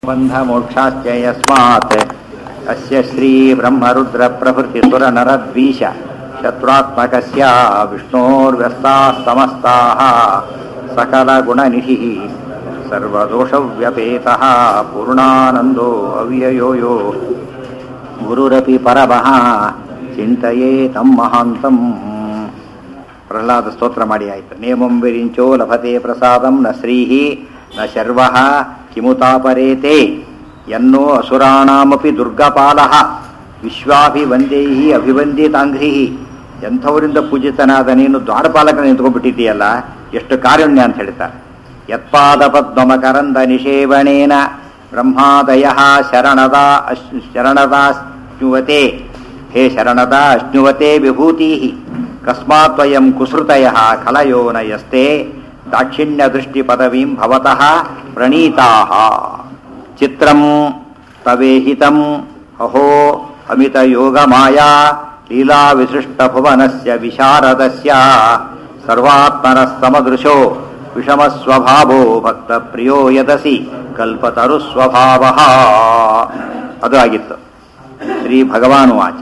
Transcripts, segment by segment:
बन्धमोक्षाश्च यस्मात् अस्य श्रीब्रह्मरुद्रप्रभृतिसुरनरद्वीष शत्रुत्मकस्य विष्णोर्व्यस्ताः समस्ताः सकलगुणनिधिः सर्वदोषव्यपेतः पूर्णानन्दो अव्ययो यो गुरुरपि परमः ಚಿಂತೆಯೇ ತಮ್ಮ ಮಹಾಂತಂ ಪ್ರಹ್ಲಾದ ಸ್ತೋತ್ರ ಮಾಡಿ ಆಯ್ತು ನೇಮಂ ವಿರಿಂಚೋ ಲಭತೆ ಪ್ರಸಾದಂ ನ ಶ್ರೀಹಿ ನ ಶರ್ವ ಕಿಮುತಾಪರೇತೆ ಎನ್ನೋ ಅಸುರಾಣಾಮಪಿ ದುರ್ಗಪಾಲಃ ವಿಶ್ವಾಭಿವಂದೇ ಅಭಿವಂದಿತಾಂಘ್ರಿ ಎಂಥವರಿಂದ ಪೂಜಿತನಾದ ನೀನು ದ್ವಾರಪಾಲಕ ನಿಂತ್ಕೊಂಡ್ಬಿಟ್ಟಿದ್ದೀಯಲ್ಲ ಎಷ್ಟು ಕಾರುಣ್ಯ ಅಂತ ಹೇಳ್ತಾರೆ ಯತ್ಪಾದ ಪದ್ಮಕರಂದ ನಿಷೇವಣೇನ ಬ್ರಹ್ಮಾದಯ ಶರಣದ ಅಶ್ ಶರಣದಾಶ್ನುವತೆ ಹೇ ಶರಣದ ಅಶ್ನುವತೆ ವಿಭೂತಿ ಕಸ್ಮಾತ್ ವಯಂ ಕುಸೃತಯ ಕಲಯೋ ನ ಯಸ್ತೆ ದಾಕ್ಷಿಣ್ಯ ದೃಷ್ಟಿ ಪದವೀಂ ಭವತಃ ಪ್ರಣೀತಾ ಚಿತ್ರಂ ತವೇಹಿತಂ ಅಹೋ ಅಮಿತ ಯೋಗ ಮಾಯಾ ಲೀಲಾ ವಿಸೃಷ್ಟ ಭುವನಸ್ಯ ವಿಶಾರದಸ್ಯ ಸರ್ವಾತ್ಮನ ಸಮದೃಶೋ ವಿಷಮ ಸ್ವಭಾವೋ ಭಕ್ತ ಪ್ರಿಯೋ ಯದಸಿ ಕಲ್ಪತರು ಸ್ವಭಾವ ಅದು ಆಗಿತ್ತು ಶ್ರೀ ಭಗವಾನುವಾಚ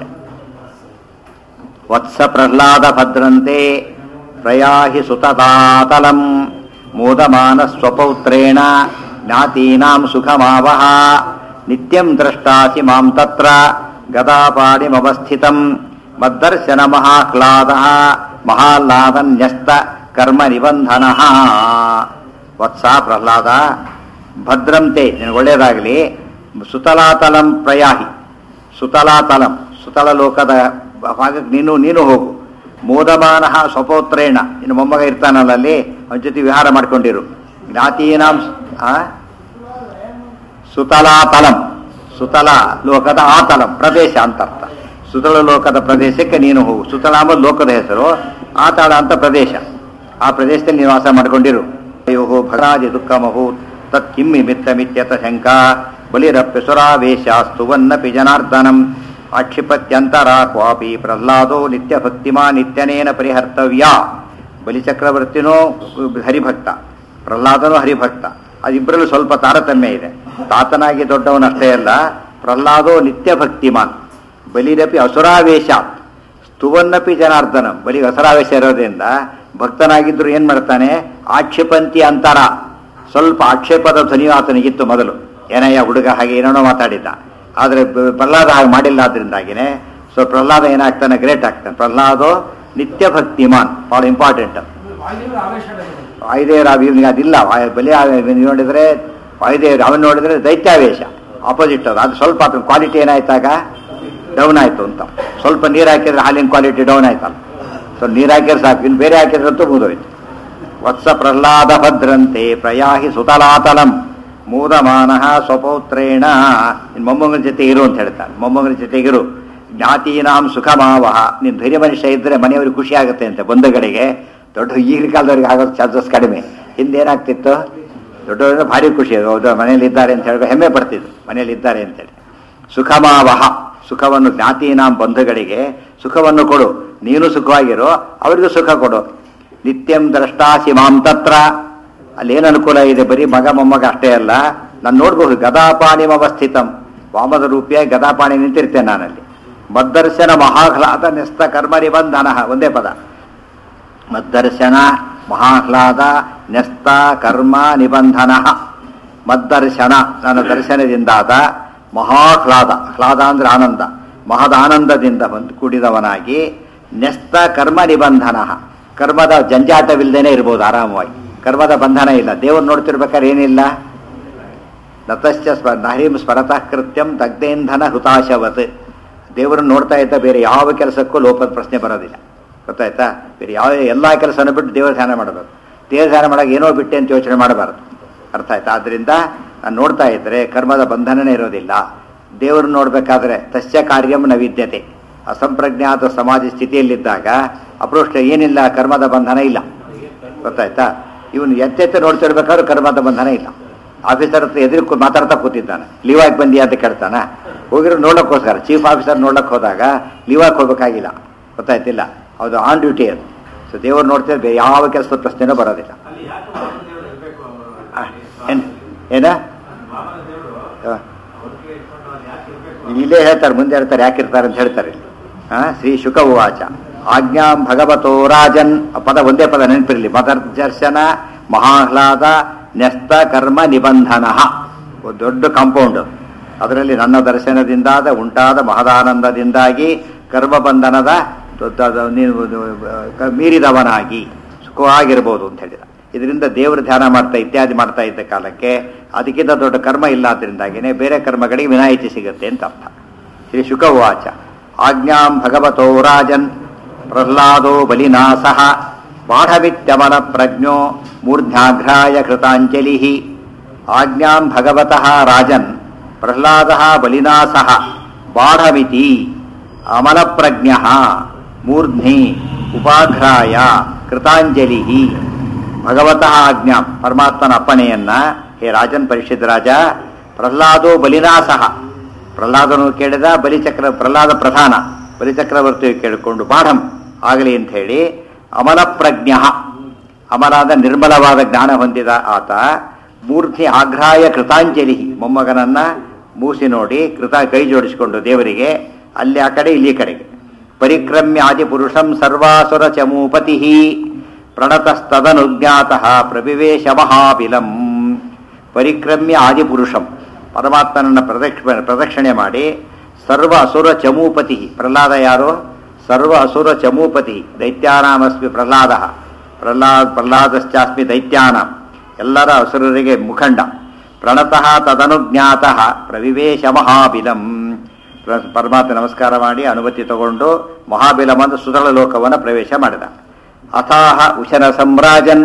ವತ್ಸ ಪ್ರಹ್ಲಾದ ಭದ್ರಂತೆ ಪ್ರಯಾಹಿ ಸುತತಾತಲಂ ಮೋದಮಾನ ಸ್ವಪೌತ್ರೇಣ ಜ್ಞಾತೀನಾಂ ಸುಖಮಾವಹ ನಿತ್ಯಂ ದ್ರಷ್ಟಾಸಿ ಮಾಂ ತತ್ರ ಗದಾಪಾಡಿಮವಸ್ಥಿತಂ ಮದ್ದರ್ಶನ ಮಹಾಹ್ಲಾದ ಮಹಾಹ್ಲಾದನ್ಯಸ್ತ ಕರ್ಮ ನಿಬಂಧನ ವತ್ಸ ಪ್ರಹ್ಲಾದ ಭದ್ರಂತೆ ನಿನಗೆ ಒಳ್ಳೆಯದಾಗಲಿ ಸುತಲಾತಲಂ ಪ್ರಯಾಹಿ ಸುತಲಾತಲಂ ಸುತಲ ಲೋಕದ ಭಾಗಕ್ಕೆ ನೀನು ನೀನು ಹೋಗು ಮೋದಮಾನ ಸ್ವಪೋತ್ರೇಣ ಇನ್ನು ಮೊಮ್ಮಗ ಇರ್ತಾನಲ್ಲ ಅಲ್ಲಿ ಅವನ ಜೊತೆ ವಿಹಾರ ಮಾಡ್ಕೊಂಡಿರು ಜ್ಞಾತೀನಾಂ ಆ? ಸುತಲಾತಲಂ ಸುತಲ ಲೋಕದ ಆತಲಂ ಪ್ರದೇಶ ಅಂತ ಅರ್ಥ ಸುತಲ ಲೋಕದ ಪ್ರದೇಶಕ್ಕೆ ನೀನು ಹೋಗು ಸುತಲ ಅಂಬುದು ಲೋಕದ ಹೆಸರು ಆತಳ ಅಂತ ಪ್ರದೇಶ ಆ ಪ್ರದೇಶದಲ್ಲಿ ನೀವು ವಾಸ ಮಾಡ್ಕೊಂಡಿರು ಅಯ್ಯೋ ಭರಾಜಿ ದುಃಖಮಹು ತತ್ ಕಿಮ್ಮಿ ಮಿತ್ತ ಮಿತ್ಯತ ಶಂಕಾ ಬಲಿರಪ್ಯ ಸುರಾವೇಶಾಸ್ತುವನ್ನಪಿ ಜನಾರ್ದನಂ ಆಕ್ಷಿಪತ್ಯಂತರ ಕ್ವಾಪಿ ಪ್ರಹ್ಲಾದೋ ನಿತ್ಯ ಭಕ್ತಿಮಾ ನಿತ್ಯನೇನ ಪರಿಹರ್ತವ್ಯ ಬಲಿಚಕ್ರವರ್ತಿನೂ ಹರಿಭಕ್ತ ಪ್ರಹ್ಲಾದನೂ ಹರಿಭಕ್ತ ಅದಿಬ್ಬರಲ್ಲೂ ಸ್ವಲ್ಪ ತಾರತಮ್ಯ ಇದೆ ತಾತನಾಗಿ ದೊಡ್ಡವನಷ್ಟೇ ಅಲ್ಲ ಪ್ರಹ್ಲಾದೋ ನಿತ್ಯ ಭಕ್ತಿಮಾನ್ ಬಲಿರಪಿ ಅಸುರಾವೇಶ ಸ್ತುವನ್ನಪಿ ಜನಾರ್ದನಂ ಬಲಿಗೆ ಅಸುರಾವೇಶ ಇರೋದ್ರಿಂದ ಭಕ್ತನಾಗಿದ್ರು ಏನ್ ಮಾಡ್ತಾನೆ ಆಕ್ಷೇಪಂತಿ ಅಂತರ ಸ್ವಲ್ಪ ಆಕ್ಷೇಪದ ಧ್ವನಿಯು ಆತನಿಗಿತ್ತು ಮೊದಲು ಏನಯ್ಯ ಹುಡುಗ ಹಾಗೆ ಏನೇನೋ ಮಾತಾಡಿದ್ದ ಆದರೆ ಬ- ಪ್ರಹ್ಲಾದ ಹಾಗೆ ಮಾಡಿಲ್ಲ ಆದ್ರಿಂದಾಗಿನೇ ಸೊ ಪ್ರಹ್ಲಾದ ಏನಾಗ್ತಾನೆ ಗ್ರೇಟ್ ಆಗ್ತಾನೆ ಪ್ರಹ್ಲಾದೋ ನಿತ್ಯ ಭಕ್ತಿಮಾನ್ ಭಾಳ ಇಂಪಾರ್ಟೆಂಟ್ ವಾಯುದೇವರ ಇವನಿಗೆ ಅದಿಲ್ಲ ವಾಯು- ಬಲಿ ಆ- ಇವ್ನು ನೋಡಿದ್ರೆ ವಾಯುದೇವರು ಅವನು ನೋಡಿದ್ರೆ ದೈತ್ಯಾವೇಶ ಆಪೋಸಿಟ್ ಅದು ಅದು ಸ್ವಲ್ಪ ಅದನ್ನ ಕ್ವಾಲಿಟಿ ಏನಾಯ್ತಾಗ ಡೌನ್ ಆಯ್ತು ಅಂತ ಸ್ವಲ್ಪ ನೀರು ಹಾಕಿದ್ರೆ ಹಾಲಿನ ಕ್ವಾಲಿಟಿ ಡೌನ್ ಆಯ್ತಲ್ಲ ಸೊ ನೀರು ಹಾಕಿದ್ರೆ ಸಾಕು ಇನ್ನು ಬೇರೆ ಹಾಕಿದ್ರಂತೂ ಮುಗಿದೋಯ್ತು ವತ್ಸ ಪ್ರಹ್ಲಾದ ಭದ್ರಂತೆ ಪ್ರಯಾಹಿ ಸುತಲಾತಲಂ ಮೂದಮಾನ ಸ್ವಪೌತ್ರೇಣ ನಿನ್ನ ಮೊಮ್ಮಗನ ಜೊತೆ ಇರು ಅಂತ ಹೇಳ್ತಾರೆ ಮೊಮ್ಮಗನ ಜೊತೆಗಿರು ಜ್ಞಾತೀನಾಂ ಸುಖಮಾವಹ ನೀನು ಧೈರ್ಯ ಮನುಷ್ಯ ಇದ್ದರೆ ಮನೆಯವ್ರಿಗೆ ಖುಷಿ ಆಗುತ್ತೆ ಅಂತೆ ಬಂಧುಗಳಿಗೆ ದೊಡ್ಡ ಈಗಿನ ಕಾಲದವ್ರಿಗೆ ಆಗೋದು ಚಾನ್ಸಸ್ ಕಡಿಮೆ ಹಿಂದೆ ಏನಾಗ್ತಿತ್ತು ದೊಡ್ಡವರಿಗೆ ಭಾರಿ ಖುಷಿ ಹೌದು ಮನೇಲಿ ಇದ್ದಾರೆ ಅಂತ ಹೇಳಿ ಹೆಮ್ಮೆ ಪಡ್ತಿದ್ರು ಮನೇಲಿ ಇದ್ದಾರೆ ಅಂತೇಳಿ ಸುಖಮಾವಹ ಸುಖವನ್ನು ಜ್ಞಾತೀನಾಂ ಬಂಧುಗಳಿಗೆ ಸುಖವನ್ನು ಕೊಡು ನೀನು ಸುಖವಾಗಿರು ಅವರಿಗೂ ಸುಖ ಕೊಡು ನಿತ್ಯಂ ದ್ರಷ್ಟಾಸಿ ಮಾಂ ತತ್ರ ಅಲ್ಲಿ ಏನು ಅನುಕೂಲ ಇದೆ ಬರೀ ಮಗ ಮೊಮ್ಮಗ ಅಷ್ಟೇ ಅಲ್ಲ ನಾನು ನೋಡ್ಬೋದು ಗದಾಪಾಣಿಮ ಅವಸ್ಥಿತಂ ವಾಮದ ರೂಪಿಯಾಗಿ ಗದಾಪಾಣಿ ನಿಂತಿರ್ತೇನೆ ನಾನಲ್ಲಿ ಮದ್ದರ್ಶನ ಮಹಾಹ್ಲಾದ ನೆಸ್ತ ಕರ್ಮ ನಿಬಂಧನ ಒಂದೇ ಪದ ಮದ್ದರ್ಶನ ಮಹಾಹ್ಲಾದ ನೆಸ್ತ ಕರ್ಮ ನಿಬಂಧನ ಮದ್ದರ್ಶನ ನನ್ನ ದರ್ಶನದಿಂದಾದ ಮಹಾಹ್ಲಾದ ಹ್ಲಾದ ಅಂದ್ರೆ ಆನಂದ ಮಹದ ಆನಂದದಿಂದ ಬಂದು ಕೂಡಿದವನಾಗಿ ನೆಸ್ತ ಕರ್ಮ ನಿಬಂಧನ ಕರ್ಮದ ಜಂಜಾಟವಿಲ್ಲದೇನೆ ಇರ್ಬೋದು ಆರಾಮವಾಗಿ ಕರ್ಮದ ಬಂಧನ ಇಲ್ಲ ದೇವ್ರು ನೋಡ್ತಿರ್ಬೇಕಾದ್ರೆ ಏನಿಲ್ಲ ನತಶ್ಚ ಸ್ವ ನಹರಿಂ ಸ್ಮರತಃ ಕೃತ್ಯಂ ದಗ್ಧೇಂಧನ ಹುತಾಶವತ್ ದೇವರನ್ನು ನೋಡ್ತಾ ಇದ್ದ ಬೇರೆ ಯಾವ ಕೆಲಸಕ್ಕೂ ಲೋಪದ ಪ್ರಶ್ನೆ ಬರೋದಿಲ್ಲ ಗೊತ್ತಾಯ್ತಾ ಬೇರೆ ಯಾವ ಎಲ್ಲ ಕೆಲಸನೂ ಬಿಟ್ಟು ದೇವರ ಧ್ಯಾನ ಮಾಡಬೇಕು ದೇವರ ಧ್ಯಾನ ಮಾಡಾಗ ಏನೋ ಬಿಟ್ಟೆ ಅಂತ ಯೋಚನೆ ಮಾಡಬಾರದು ಅರ್ಥ ಆಯ್ತಾ ಆದ್ರಿಂದ ನಾನು ನೋಡ್ತಾ ಇದ್ರೆ ಕರ್ಮದ ಬಂಧನನೇ ಇರೋದಿಲ್ಲ ದೇವರನ್ನು ನೋಡ್ಬೇಕಾದ್ರೆ ತಸ್ಯ ಕಾರ್ಯಂ ನ ವಿದ್ಯತೆ ಅಸಂಪ್ರಜ್ಞಾತ ಸಮಾಜ ಸ್ಥಿತಿಯಲ್ಲಿದ್ದಾಗ ಅಪೃಷ್ಟ ಏನಿಲ್ಲ ಕರ್ಮದ ಬಂಧನ ಇಲ್ಲ ಗೊತ್ತಾಯ್ತಾ ಇವನು ಎತ್ತೆತ್ತ ನೋಡ್ತಿರ್ಬೇಕಾದ್ರೆ ಕರ್ಮದ ಬಂಧನ ಇಲ್ಲ ಆಫೀಸರ್ ಹತ್ರ ಎದುರು ಕೂ- ಮಾತಾಡ್ತಾ ಕೂತಿದ್ದಾನೆ ಲೀವ್ ಆಗಿ ಬಂದಿ ಅಂತ ಕೇಳ್ತಾನ ಹೋಗಿರೋ ನೋಡೋಕ್ಕೋಸ್ಕರ ಚೀಫ್ ಆಫೀಸರ್ ನೋಡಕ್ ಹೋದಾಗ ಲೀವ್ ಆಗಿ ಹೋಗ್ಬೇಕಾಗಿಲ್ಲ ಗೊತ್ತಾಯ್ತಿಲ್ಲ ಅದು ಆನ್ ಡ್ಯೂಟಿ ಅದು ಸೊ ದೇವ್ರು ನೋಡ್ತಿದ್ರೆ ಬೇರೆ ಯಾವ ಕೆಲಸದ ಪ್ರಶ್ನೆನೂ ಬರೋದಿಲ್ಲ ಆ, ಏನ್ ಏನ ಹ. ಇಲ್ಲೇ ಹೇಳ್ತಾರೆ ಮುಂದೆ ಹೇಳ್ತಾರೆ ಯಾಕಿರ್ತಾರೆ ಅಂತ ಹೇಳ್ತಾರೆ ಇಲ್ಲಿ ಹಾ ಶ್ರೀ ಶುಕ ಉವಾಚ ಆಜ್ಞಾಂ ಭಗವತೋ ರಾಜನ್ ಆ ಪದ ಒಂದೇ ಪದ ನೆನಪಿರಲಿ ಮದರ್ಜರ್ಶನ ಮಹಾಹ್ಲಾದ ನ್ಯಸ್ತ ಕರ್ಮ ನಿಬಂಧನ ಒಂದು ದೊಡ್ಡ ಕಾಂಪೌಂಡ್ ಅದರಲ್ಲಿ ನನ್ನ ದರ್ಶನದಿಂದಾದ ಉಂಟಾದ ಮಹದಾನಂದದಿಂದಾಗಿ ಕರ್ಮಬಂಧನದ ದೊಡ್ಡ- ದ- ನೀನು ಕ- ಮೀರಿದವನಾಗಿ ಸುಖವಾಗಿರ್ಬೋದು ಅಂತ ಹೇಳಿದ ಇದರಿಂದ ದೇವರ ಧ್ಯಾನ ಮಾಡ್ತಾ ಇತ್ಯಾದಿ ಮಾಡ್ತಾ ಇದ್ದ ಕಾಲಕ್ಕೆ ಅದಕ್ಕಿಂತ ದೊಡ್ಡ ಕರ್ಮ ಇಲ್ಲ ಅದರಿಂದಾಗಿನೇ ಬೇರೆ ಕರ್ಮಗಳಿಗೆ ವಿನಾಯಿತಿ ಸಿಗುತ್ತೆ ಅಂತ ಅರ್ಥ ಶ್ರೀ ಶುಕ ಉವಾಚ ಆಜ್ಞಾಂ ಭಗವತೋ ರಾಜನ್ ಪ್ರಹ್ಲಾದೋ ಬಲಿನಾಸಃ ಬಾಢವಿತ್ಯಮನ ಪ್ರಜ್ಞೋ ಮೂರ್ಧ್ಯಾಘ್ರಾಯ ಕೃತಾಂಜಲಿ ಆಜ್ಞಾಂ ಭಗವತಃ ರಾಜನ್ ಪ್ರಹ್ಲಾದ ಬಲಿನಾಸಃ ಬಾಢಮಿತಿ ಅಮಲಪ್ರಜ್ಞ ಮೂರ್ಧ್ನಿ ಉಪಾಘ್ರಾಯ ಕೃತಾಂಜಲಿ ಭಗವತಃ ಆಜ್ಞಾಂ ಪರಮಾತ್ಮನ ಅಪ್ಪಣೆಯನ್ನ ಹೇ ರಾಜನ್ ಪರಿಷತ್ ರಾಜ ಪ್ರಹ್ಲಾದೋ ಬಲಿನಾಸಃ ಪ್ರಹ್ಲಾದನು ಕೇಳಿದ ಬಲಿಚಕ್ರ ಪ್ರಹ್ಲಾದ ಪ್ರಧಾನ ಬಲಿಚಕ್ರವರ್ತಿಯು ಕೇಳಿಕೊಂಡು ಬಾಢಂ ಆಗಲಿ ಅಂತ ಹೇಳಿ ಅಮಲಪ್ರಜ್ಞ ಅಮರಾದ ನಿರ್ಮಲವಾದ ಜ್ಞಾನ ಹೊಂದಿದ ಆತ ಮೂರ್ತಿ ಆಗ್ರಾಯ ಕೃತಾಂಜಲಿ ಮೊಮ್ಮಗನನ್ನ ಮೂಸಿ ನೋಡಿ ಕೃತ ಕೈ ಜೋಡಿಸಿಕೊಂಡು ದೇವರಿಗೆ ಅಲ್ಲಿ ಆ ಕಡೆ ಇಲ್ಲಿ ಈ ಕಡೆಗೆ ಪರಿಕ್ರಮ್ಯ ಆದಿಪುರುಷಂ ಸರ್ವಾಸುರ ಚಮೂಪತಿ ಪ್ರಣತಸ್ತದನುಜ್ಞಾತ ಪ್ರವಿವೇಶ ಮಹಾಬಿಲಂ ಪರಿಕ್ರಮ್ಯ ಆದಿಪುರುಷಂ ಪರಮಾತ್ಮನನ್ನ ಪ್ರದಕ್ಷ ಪ್ರದಕ್ಷಿಣೆ ಮಾಡಿ ಸರ್ವ ಅಸುರ ಚಮೂಪತಿ ಪ್ರಹ್ಲಾದ ಯಾರು ಸರ್ವ ಅಸುರ ಚಮೂಪತಿ ದೈತ್ಯಾನಾಮಸ್ಮಿ ಪ್ರಹ್ಲಾದ ಪ್ರಹ್ಲಾದ್ ಪ್ರಹ್ಲಾದಶ್ಚಾಸ್ಮಿ ದೈತ್ಯಾನಾಂ ಎಲ್ಲರ ಅಸುರರಿಗೆ ಮುಖಂಡ ಪ್ರಣತಃ ತದನುಜ್ಞಾತಃ ಪ್ರವಿವೇಶ ಮಹಾಬಿಲಂ ಪ್ರ- ಪರಮಾತ್ಮ ನಮಸ್ಕಾರ ಮಾಡಿ ಅನುಮತಿ ತಗೊಂಡು ಮಹಾಬಿಲಮಂದು ಸುತಳ ಲೋಕವನ್ನು ಪ್ರವೇಶ ಮಾಡಿದ ಅಥಾಹ ಉಶನ ಸಮ್ರಾಜನ್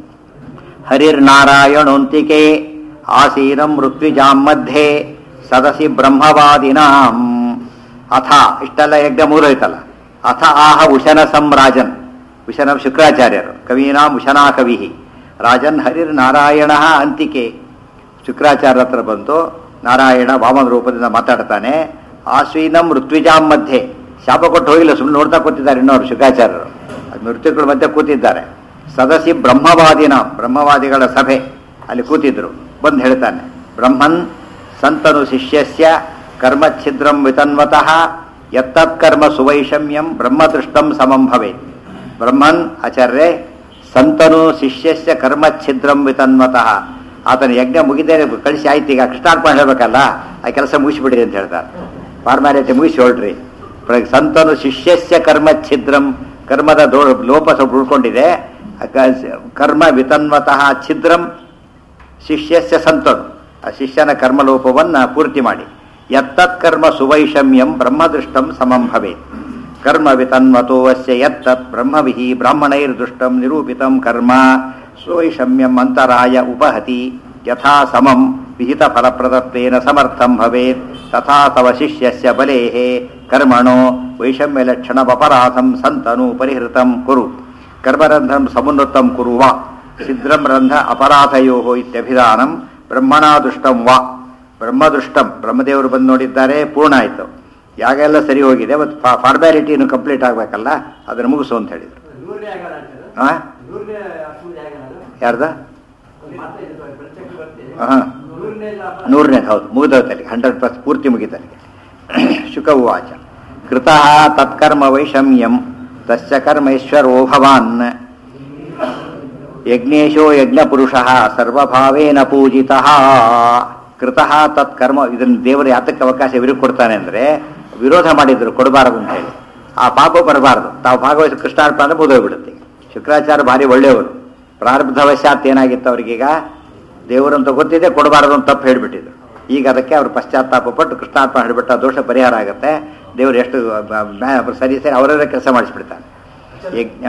ಹರಿರ್ನಾರಾಯಣೋಂತಿಕೆ ಆಸೀನಂ ಋತ್ವಿಜಾಂ ಮಧ್ಯೆ ಸದಸಿ ಬ್ರಹ್ಮವಾದಿನಾಂ ಅಥ ಇಷ್ಟೆಲ್ಲ ಯಜ್ಞ ಮೂರೋಯ್ತಲ್ಲ ಅಥ ಆಹ ಉಶನ ಸಂರಾಜನ್ ಉಶನ ಶುಕ್ರಾಚಾರ್ಯರು ಕವೀನಾಂ ಉಶನಾ ಕವಿ ರಾಜನ್ ಹರಿರ್ ನಾರಾಯಣ ಅಂತಿಕೆ ಶುಕ್ರಾಚಾರ್ಯ ಹತ್ರ ಬಂದು ನಾರಾಯಣ ವಾಮನ ರೂಪದಿಂದ ಮಾತಾಡ್ತಾನೆ ಆಶ್ವೀನಂ ಋತ್ವಿಜಾಂ ಮಧ್ಯೆ ಶಾಪ ಕೊಟ್ಟು ಹೋಗಿಲ್ಲ ಸುಮ್ಮನೆ ನೋಡ್ತಾ ಕೂತಿದ್ದಾರೆ ಇನ್ನೋರು ಶುಕ್ರಾಚಾರ್ಯರು ಅದು ಮೃತ್ಯುಗಳ ಮಧ್ಯೆ ಕೂತಿದ್ದಾರೆ ಸದಸಿ ಬ್ರಹ್ಮವಾದಿನ ಬ್ರಹ್ಮವಾದಿಗಳ ಸಭೆ ಅಲ್ಲಿ ಕೂತಿದ್ರು ಬಂದು ಹೇಳ್ತಾನೆ ಬ್ರಹ್ಮನ್ ಸಂತನು ಶಿಷ್ಯಸ್ಯ ಕರ್ಮಛಿದ್ರಂ ವಿತನ್ವತಃ ಯತ್ತತ್ಕರ್ಮ ಸುವೈಷಮ್ಯಂ ಬ್ರಹ್ಮದೃಷ್ಟಂ ಸಮಂ ಭವೇತ್ ಬ್ರಹ್ಮನ್ ಆಚಾರ್ಯ ಸಂತನು ಶಿಷ್ಯಸ್ಯ ಕರ್ಮಛಿದ್ರಂ ವಿತನ್ವತಃ ಆತನ ಯಜ್ಞ ಮುಗಿದೇ ಕಳಿಸಿ ಆಯ್ತು ಈಗ ಕೃಷ್ಣಾರ್ಪಣೆ ಹೇಳ್ಬೇಕಲ್ಲ ಆ ಕೆಲಸ ಮುಗಿಸ್ಬಿಡ್ರಿ ಅಂತ ಹೇಳ್ತಾರೆ ಫಾರ್ಮಾಲಿಟಿ ಮುಗಿಸಿ ಹೊರಡ್ರಿ ಪ್ರ- ಸಂತನು ಶಿಷ್ಯಸ್ಯ ಕರ್ಮಛಿದ್ರಂ ಕರ್ಮದ ದೋ ಲೋಪ ಸ್ವಲ್ಪ ಉಳ್ಕೊಂಡಿದೆ ಅಕ- ಕರ್ಮ ವಿತನ್ವತಃ ಛಿದ್ರಂ ಶಿಷ್ಯಸ್ಯ ಸಂತನು ಆ ಶಿಷ್ಯನ ಕರ್ಮಲೋಪವನ್ನ ಪೂರ್ತಿ ಮಾಡಿ ಯತ್ತತ್ ಕರ್ಮ ಸುವೈಷಮ್ಯಂ ಬ್ರಹ್ಮದೃಷ್ಟಂ ಸಮಂ ಭವೇತ್ ಕರ್ಮ ವಿತನ್ವತೋ ಅಸ್ಯ ಯತ್ತತ್ ಬ್ರಹ್ಮವಿಹಿ ಬ್ರಾಹ್ಮಣೈರ್ದೃಷ್ಟಂ ನಿರೂಪಿತಂ ಕರ್ಮ ಸುವೈಷಮ್ಯಂ ಅಂತರಾಯ ಉಪಹತಿ ಯಥಾ ಸಮಂ ವಿಹಿತ ಫಲಪ್ರದತ್ವೇನ ಸಮರ್ಥಂ ಭವೇತ್ ತಥಾ ತವ ಶಿಷ್ಯಸ್ಯ ಬಲೇಃ ಕರ್ಮಣೋ ವೈಷಮ್ಯ ಲಕ್ಷಣಮಪರಾಧಂ ಸಂತನು ಪರಿಹೃತಂ ಕುರು ಕರ್ಮರಂಧ್ರಂ ಸಮುನ್ನತಂ ಕುರು ವಾ ಸಿದ್ರಂ ರಂಧ ಅಪರಾಧಯೋ ಇತ್ಯಭಿಧಾನಂ ಬ್ರಹ್ಮಣಾದುಷ್ಟಂ ವಾ ಬ್ರಹ್ಮದೃಷ್ಟಂ ಬ್ರಹ್ಮದೇವರು ಬಂದು ನೋಡಿದ್ದಾರೆ ಪೂರ್ಣ ಆಯಿತು ಯಾಗ ಎಲ್ಲ ಸರಿ ಹೋಗಿದೆ ಮತ್ತು ಫಾರ್ಮ್ಯಾಲಿಟಿ ಇನ್ನು ಕಂಪ್ಲೀಟ್ ಆಗಬೇಕಲ್ಲ ಅದನ್ನು ಮುಗಿಸು ಅಂತ ಹೇಳಿದರು ನೂರನೇ ಆಗಲ್ಲ ಅಂತಾರೆ. ಆ ನೂರನೇ ಅಶ್ವಮೇಧ ಆಗಲ್ಲ. ಯಾರ್ದ ಒಂದು ಮಾತು ಇದೆ ನೋಡಿ, ಪಂಚಚಕ್ರವರ್ತಿ. ಹಾಂ ನೂರನೇ ಲಾಭ. ನೂರನೇದು ಹೌದು ಮುಗಿದೋತಲ್ಲಿ ಹಂಡ್ರೆಡ್ ಪರ್ಸ್ ಪೂರ್ತಿ ಮುಗಿತಲ್ಲಿಗೆ ಶುಕ ಉವಾಚ ಕೃತಃ ತತ್ಕರ್ಮ ವೈಷಮ್ಯಂ ತಸ್ಯ ಕರ್ಮೈಶ್ವರೋ ಭವಾನ್ ಯಜ್ಞೇಶೋ ಯಜ್ಞಪುರುಷಃ ಸರ್ವಭಾವೇನ ಪೂಜಿತಃ ಕೃತಃ ತತ್ಕರ್ಮ ಇದನ್ನು ದೇವರು ಯಾತಕ್ಕೆ ಅವಕಾಶ ಇವ್ರಿಗೆ ಕೊಡ್ತಾನೆ ಅಂದರೆ ವಿರೋಧ ಮಾಡಿದ್ರು ಕೊಡಬಾರದು ಅಂತ ಹೇಳಿ ಆ ಪಾಪ ಬರಬಾರದು ತಾವು ಭಾಗವಹಿಸಿ ಕೃಷ್ಣಾರ್ಪ ಅಂದ್ರೆ ಮುಗಿದೋಗ್ಬಿಡುತ್ತೆ ಶುಕ್ರಾಚಾರ್ಯ ಭಾರಿ ಒಳ್ಳೆಯವರು ಪ್ರಾರಬ್ಧವಶಾತ್ ಏನಾಗಿತ್ತು ಅವ್ರಿಗೀಗ ದೇವರಂತ ಗೊತ್ತಿದೆ ಕೊಡಬಾರದು ಅಂತ ತಪ್ಪು ಹೇಳಿಬಿಟ್ಟಿದ್ರು ಈಗ ಅದಕ್ಕೆ ಅವರು ಪಶ್ಚಾತ್ತಾಪ ಪಟ್ಟು ಕೃಷ್ಣಾರ್ಪ ಹೇಳಿಬಿಟ್ಟು ಆ ದೋಷ ಪರಿಹಾರ ಆಗುತ್ತೆ ದೇವರು ಎಷ್ಟು ಬ- ಬ- ಸರಿ ಸರಿ ಅವರವರೇ ಕೆಲಸ ಮಾಡಿಸ್ಬಿಡ್ತಾರೆ ಯಜ್ಞ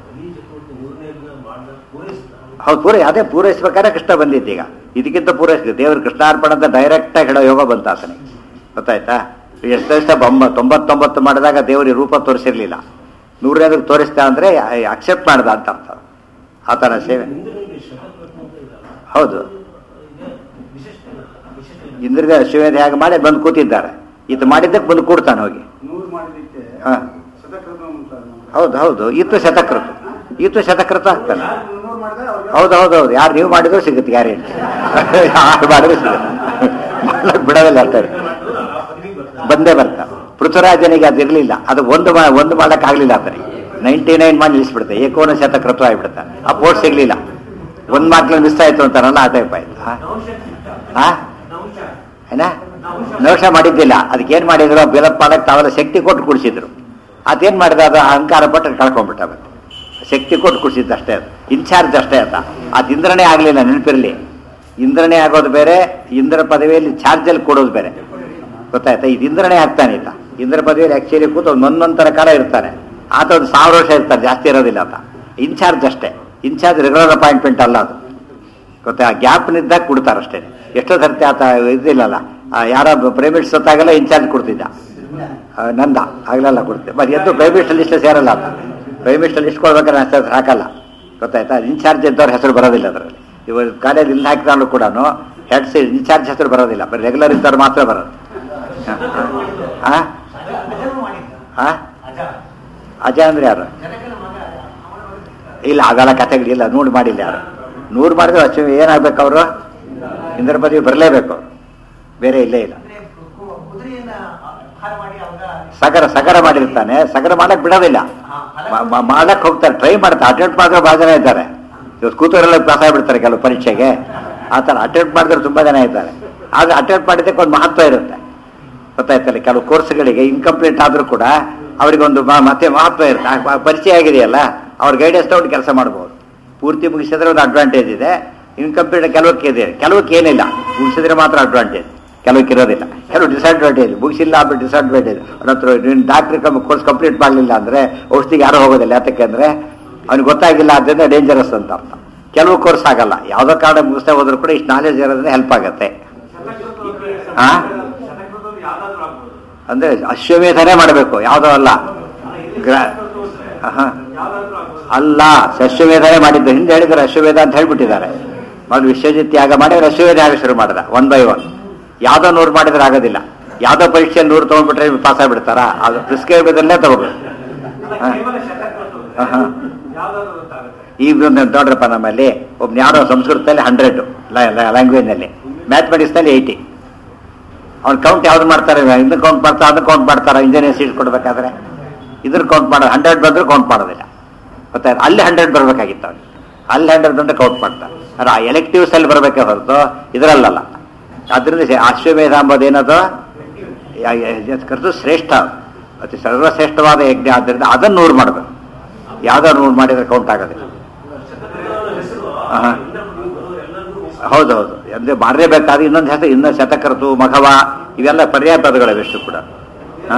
ಹೌದು ಪೂರೈ ಅದೇ ಪೂರೈಸ್ಬೇಕಾದ್ರೆ ಕೃಷ್ಣ ಬಂದಿತ್ತು ಈಗ ಇದಕ್ಕಿಂತ ಪೂರೈಸಿದ್ರು ದೇವರು ಕೃಷ್ಣಾರ್ಪಣ ಅಂತ ಡೈರೆಕ್ಟಾಗಿ ಹೇಳೋ ಯೋಗ ಬಂತ ಆತನಿಗೆ ಗೊತ್ತಾಯ್ತಾ ಎಷ್ಟು ದಿವಸ ಬೊಂಬ ತೊಂಬತ್ತೊಂಬತ್ತು ಮಾಡಿದಾಗ ದೇವರಿಗೆ ರೂಪ ತೋರಿಸಿರ್ಲಿಲ್ಲ ನೂರನೇದಕ್ಕೆ ತೋರಿಸ್ತಾ ಅಂದ್ರೆ ಅಕ್ಸೆಪ್ಟ್ ಮಾಡ್ದ ಅಂತ ಅರ್ಥ ಆತನ ಸೇವೆ ಹೌದು ಇಂದ್ರಗ ಶಿವೇದ ಹೇಗೆ ಮಾಡಿ ಬಂದು ಕೂತಿದ್ದಾರೆ ಇದು ಮಾಡಿದ್ದಕ್ಕೆ ಬಂದು ಕೂಡ್ತಾನೆ ಹೋಗಿ ನೂರು ಮಾಡಲಿಕ್ಕೆ ಹಾ. ಶತಕೃತ ಅಂತ ನಮ್ಗೆ. ಹೌದು ಹೌದು ಈತು ಶತಕೃತ ಈತು ಶತಕೃತ ಆಗ್ತಾನೆ ಯಾರು ನೂರು ಮಾಡಿದ್ರೆ ಅವ್ರಿಗೆ ಹೌದು ಹೌದು ಹೌದು ಯಾರು ನೀವು ಮಾಡಿದ್ರು ಸಿಗುತ್ತೆ ಗ್ಯಾರಂಟಿ ಯಾರು ಮಾಡಿದ್ರು ಸಿಗುತ್ತೆ ಮಾಡಕ್ ಬಿಡೋದಿಲ್ಲ ಅಷ್ಟೇ ಬಂದೇ ಬರ್ತಾರೆ ಪೃಥ್ವಿರಾಜನಿಗೆ ಅದು ಇರಲಿಲ್ಲ ಅದು ಒಂದು ಮಾ- ಒಂದು ಮಾಡಕ್ ಆಗ್ಲಿಲ್ಲ ಅಂದ್ರೆ ನೈಂಟಿ ನೈನ್ ಮಾಡಿ ನಿಲ್ಲಿಸ್ಬಿಡುತ್ತೆ ಏಕೋನ ಶತಕೃತ ಆಗ್ಬಿಡುತ್ತೆ ಆ ಪೋಸ್ಟ್ ಸಿಗ್ಲಿಲ್ಲ ಒಂದ್ ಮಾರ್ಕ್ನಲ್ಲಿ ಮಿಸ್ ಆಯ್ತು ಅಂತಾರಲ್ಲ ಆ ಟೈಪ್ ಆಯ್ತು ಹಾ? ಹಾ ಏನ ನವಶ ಮಾಡಿದ್ದಿಲ್ಲ ಅದಕ್ಕೆ ಏನ್ ಮಾಡಿದ್ರು ಬಿಲಪ್ ಮಾಡಕ್ ತಾವೆಲ್ಲ ಶಕ್ತಿ ಕೊಟ್ಟು ಕುಡಿಸಿದ್ರು ಅದೇನ್ ಮಾಡಿದ ಅದು ಅಹಂಕಾರ ಪಟ್ಟು ಕಳ್ಕೊಂಡ್ಬಿಟ್ಟ ಮತ್ತೆ ಶಕ್ತಿ ಕೊಟ್ಟು ಕುಡಿಸಿದ್ದು ಅಷ್ಟೇ ಅದು ಇನ್ಚಾರ್ಜ್ ಅಷ್ಟೇ ಅಂತ ಅದು ಇಂದ್ರನೇ ಆಗ್ಲಿಲ್ಲ ನೆನಪಿರ್ಲಿ ಇಂದ್ರನೇ ಆಗೋದು ಬೇರೆ ಇಂದ್ರ ಪದವಿಯಲ್ಲಿ ಚಾರ್ಜಲ್ಲಿ ಕೊಡೋದು ಬೇರೆ ಗೊತ್ತಾಯ್ತಾ ಇದು ಇಂದ್ರನೇ ಆಗ್ತಾನೆ ಈತ ಇಂದ್ರ ಪದವಿಯಲ್ಲಿ ಆಕ್ಚುಲಿ ಕೂತು ಒಂದು ಒಂದೊಂದರ ಕಾಲ ಇರ್ತಾನೆ ಆತ ಒಂದು ಸಾವಿರ ವರ್ಷ ಇರ್ತಾರೆ ಜಾಸ್ತಿ ಇರೋದಿಲ್ಲ ಆತ ಇನ್ಚಾರ್ಜ್ ಅಷ್ಟೇ ಇನ್ಚಾರ್ಜ್ ರೆಗ್ಯುಲರ್ ಅಪಾಯಿಂಟ್ಮೆಂಟ್ ಅಲ್ಲ ಅದು ಗೊತ್ತಾ ಆ ಗ್ಯಾಪ್ನಿದ್ದಾಗ ಕೊಡ್ತಾರೆ ಅಷ್ಟೇ ಎಷ್ಟೋ ಸರ್ತಿ ಆತ ಇದಿಲ್ಲಲ್ಲ ಆ ಯಾರ ಪ್ರೈವೇಟ್ ಸತ್ತಾಗೆಲ್ಲ ಇನ್ಚಾರ್ಜ್ ಕೊಡ್ತಿದ್ದ ಆ, ನಂದ ಆಗ್ಲೆಲ್ಲ ಕೊಡ್ತೆ ಮತ್ತೆ ಎದ್ದು ಪ್ರೈವೇಟ್ ಲಿಸ್ಟ್ ಸೇರಲ್ಲ ಆತ ಪ್ರೈವೇಟ್ ಲಿಸ್ಟ್ ಕೊಡ್ಬೇಕಾದ್ರೆ ಹೆಸರು ಹಾಕಲ್ಲ ಗೊತ್ತಾಯ್ತಾ ಇನ್ಚಾರ್ಜ್ ಇದ್ದವ್ರ ಹೆಸರು ಬರೋದಿಲ್ಲ ಅದರಲ್ಲಿ ಇವಾಗ ಕಾಲೇಜ್ ಇಲ್ಲಿ ಹಾಕಿದಾಗಲೂ ಕೂಡ ಹೆಡ್ಸ್ ಇನ್ಚಾರ್ಜ್ ಹೆಸರು ಬರೋದಿಲ್ಲ ಬರೀ ರೆಗ್ಯುಲರ್ ಇದ್ದವ್ರು ಮಾತ್ರ ಬರೋದು ಹಾ ಹಾ ಅಜ ಅಂದ್ರೆ ಯಾರು ಇಲ್ಲ ಅದೆಲ್ಲ ಕಥೆಗಳಿಲ್ಲ ನೂರು ಮಾಡಿಲ್ಲ ಯಾರು ನೂರು ಮಾಡಿದ್ರೆ ಅಚ್ಚು ಏನಾಗ್ಬೇಕು ಅವರು ಇಂದ್ರ ಪದವಿ ಬರಲೇಬೇಕು ಅವ್ರು ಬೇರೆ ಇಲ್ಲೇ ಇಲ್ಲ ಸಗರ ಸಗರ ಮಾಡಿರ್ತಾನೆ ಸಗರ ಮಾಡಕ್ ಬಿಡೋದಿಲ್ಲ ಮ- ಮ- ಮಾಡಕ್ ಹೋಗ್ತಾರೆ ಟ್ರೈ ಮಾಡ್ತಾರೆ ಅಟೆಂಪ್ಟ್ ಮಾಡಿದ್ರೆ ಬಹಳ ಜನ ಇದ್ದಾರೆ ಇವತ್ತು ಕೂತವರೆಲ್ಲ ಪಾಸ್ ಆಗ್ಬಿಡ್ತಾರೆ ಕೆಲವು ಪರೀಕ್ಷೆಗೆ ಆ ಥರ ಅಟೆಂಪ್ಟ್ ಮಾಡಿದ್ರೆ ತುಂಬಾ ಜನ ಇದ್ದಾರೆ ಆದ್ರೆ ಅಟೆಂಪ್ಟ್ ಮಾಡಿದ್ದಕ್ಕೆ ಒಂದು ಮಹತ್ವ ಇರುತ್ತೆ ಗೊತ್ತಾಯ್ತಲ್ಲ ಕೆಲವು ಕೋರ್ಸ್ಗಳಿಗೆ ಇನ್ಕಂಪ್ಲೀಟ್ ಆದ್ರೂ ಕೂಡ ಅವರಿಗೊಂದು ಮ- ಮತ್ತೆ ಮಹತ್ವ ಇರುತ್ತೆ ಆ ಪ- ಪರಿಚಯ ಆಗಿದೆಯಲ್ಲ ಅವ್ರ ಗೈಡೆನ್ಸ್ ತಗೊಂಡು ಕೆಲಸ ಮಾಡ್ಬೋದು ಪೂರ್ತಿ ಮುಗಿಸಿದ್ರೆ ಒಂದು ಅಡ್ವಾಂಟೇಜ್ ಇದೆ ಇನ್ಕಂಪ್ಲೀಟ್ ಕೆಲವಕ್ಕೆ ಇದೆ ಕೆಲವಕ್ಕೆ ಏನಿಲ್ಲ ಮುಗಿಸಿದ್ರೆ ಮಾತ್ರ ಅಡ್ವಾಂಟೇಜ್ ಕೆಲವಕ್ಕೆ ಇರೋದಿಲ್ಲ ಕೆಲವು ಡಿಸಡ್ವಾಂಟೇಜ್ ಮುಗಿಸಿಲ್ಲ ಅಂದ್ರೆ ಡಿಸಡ್ವಾಂಟೇಜ್ ನಂತರ ನೀನು ಡಾಕ್ಟ್ರಿ ಕೋರ್ಸ್ ಕಂಪ್ಲೀಟ್ ಮಾಡಲಿಲ್ಲ ಅಂದ್ರೆ ಔಷಧಿಗೆ ಯಾರು ಹೋಗೋದಿಲ್ಲ ಯಾತಕ್ಕೆ ಅಂದ್ರೆ ಅವ್ನಿಗೆ ಗೊತ್ತಾಗಿಲ್ಲ ಅದರಿಂದ ಡೇಂಜರಸ್ ಅಂತ ಅರ್ಥ ಕೆಲವು ಕೋರ್ಸ್ ಆಗಲ್ಲ ಯಾವುದೋ ಕಾರಣ ಮುಗಿಸ್ತಾ ಹೋದ್ರು ಕೂಡ ಇಷ್ಟು ನಾಲೆಜ್ ಇರೋದ್ರಿಂದ ಹೆಲ್ಪ್ ಆಗುತ್ತೆ ಆ? ಅಂದ್ರೆ ಅಶ್ವಮೇಧನೇ ಮಾಡಬೇಕು ಯಾವುದೋ ಅಲ್ಲ ಗ್ರ- ಆಹಾ. ಅಲ್ಲ ಅಶ್ವಮೇಧನೇ ಮಾಡಿದ್ದು ಹಿಂದೆ ಹೇಳಿದ್ರೆ ಅಶ್ವಮೇಧ ಅಂತ ಹೇಳ್ಬಿಟ್ಟಿದ್ದಾರೆ ಮೊದಲು ವಿಶ್ವಜಿತ್ ಯಾಗ ಮಾಡಿ ಅವ್ರು ಅಶ್ವಮೇಧ ಯಾಗ ಶುರು ಮಾಡಿದ ಒನ್ ಬೈ ಒನ್ ಯಾವ್ದೋ ನೂರು ಮಾಡಿದ್ರೆ ಆಗೋದಿಲ್ಲ ಯಾವ್ದೋ ಪರೀಕ್ಷೆಯಲ್ಲಿ ನೂರು ತಗೊಂಡ್ಬಿಟ್ರೆ ಪಾಸ್ ಆಗ್ಬಿಡ್ತಾರ ಅದು ಪ್ರಿಸ್ಕ್ರೈಬದಲ್ಲೇ ತಗೋಬೇಕು ಹಾ. ಆಹಾ. ಈ ಒಂದು ನೋಡ್ರಪ್ಪ ನಮ್ಮಲ್ಲಿ ಒಬ್ಬ ಯಾರೋ ಸಂಸ್ಕೃತದಲ್ಲಿ ಹಂಡ್ರೆಡ್ ಲ್ಯಾಂಗ್ವೇಜ್ನಲ್ಲಿ ಮ್ಯಾಥಮೆಟಿಕ್ಸ್ನಲ್ಲಿ ಏಯ್ಟಿ ಅವ್ನು ಕೌಂಟ್ ಯಾವ್ದು ಮಾಡ್ತಾರೆ ಇದನ್ನ ಕೌಂಟ್ ಮಾಡ್ತಾರೆ ಅದನ್ನ ಕೌಂಟ್ ಮಾಡ್ತಾರೆ ಇಂಜಿನಿಯರ್ ಸೀಟ್ ಕೊಡ್ಬೇಕಾದ್ರೆ ಇದ್ರ ಕೌಂಟ್ ಮಾಡೋದು ಹಂಡ್ರೆಡ್ ಬಂದ್ರೆ ಕೌಂಟ್ ಮಾಡೋದಿಲ್ಲ ಗೊತ್ತಾಯ್ತು ಅಲ್ಲಿ ಹಂಡ್ರೆಡ್ ಬರಬೇಕಾಗಿತ್ತು ಅವ್ನಿಗೆ ಅಲ್ಲಿ ಹಂಡ್ರೆಡ್ ಬಂದ್ರೆ ಕೌಂಟ್ ಮಾಡ್ತಾರೆ ಅದ್ರ ಎಲೆಕ್ಟಿವ್ಸ್ ಅಲ್ಲಿ ಬರಬೇಕೇ ಹೊರತು ಇದರಲ್ಲಲ್ಲ ಅದರಿಂದ ಅಶ್ವಮೇಧ ಅಂಬೋದು ಏನದು ಯಾ- ಯಾ- ಕರೆದು ಶ್ರೇಷ್ಠ ಅತಿ ಸರ್ವಶ್ರೇಷ್ಠವಾದ ಯಜ್ಞ ಆದ್ದರಿಂದ ಅದನ್ನು ನೂರು ಮಾಡಬೇಕು ಯಾವ್ದೋ ನೂರು ಮಾಡಿದ್ರೆ ಕೌಂಟ್ ಆಗೋದಿಲ್ಲ ಆಹಾ. ಹೌದೌದು ಅಂದ್ರೆ ಮಾಡಲೇಬೇಕಾದ್ರೆ ಇನ್ನೊಂದು ಹೆಸರು ಇನ್ನೊಂದು ಶತಕರ್ತು ಮಘವ ಇವೆಲ್ಲ ಪರ್ಯಾಯ ಪದಗಳಿವೆ ಎಷ್ಟು ಕೂಡ ಹಾ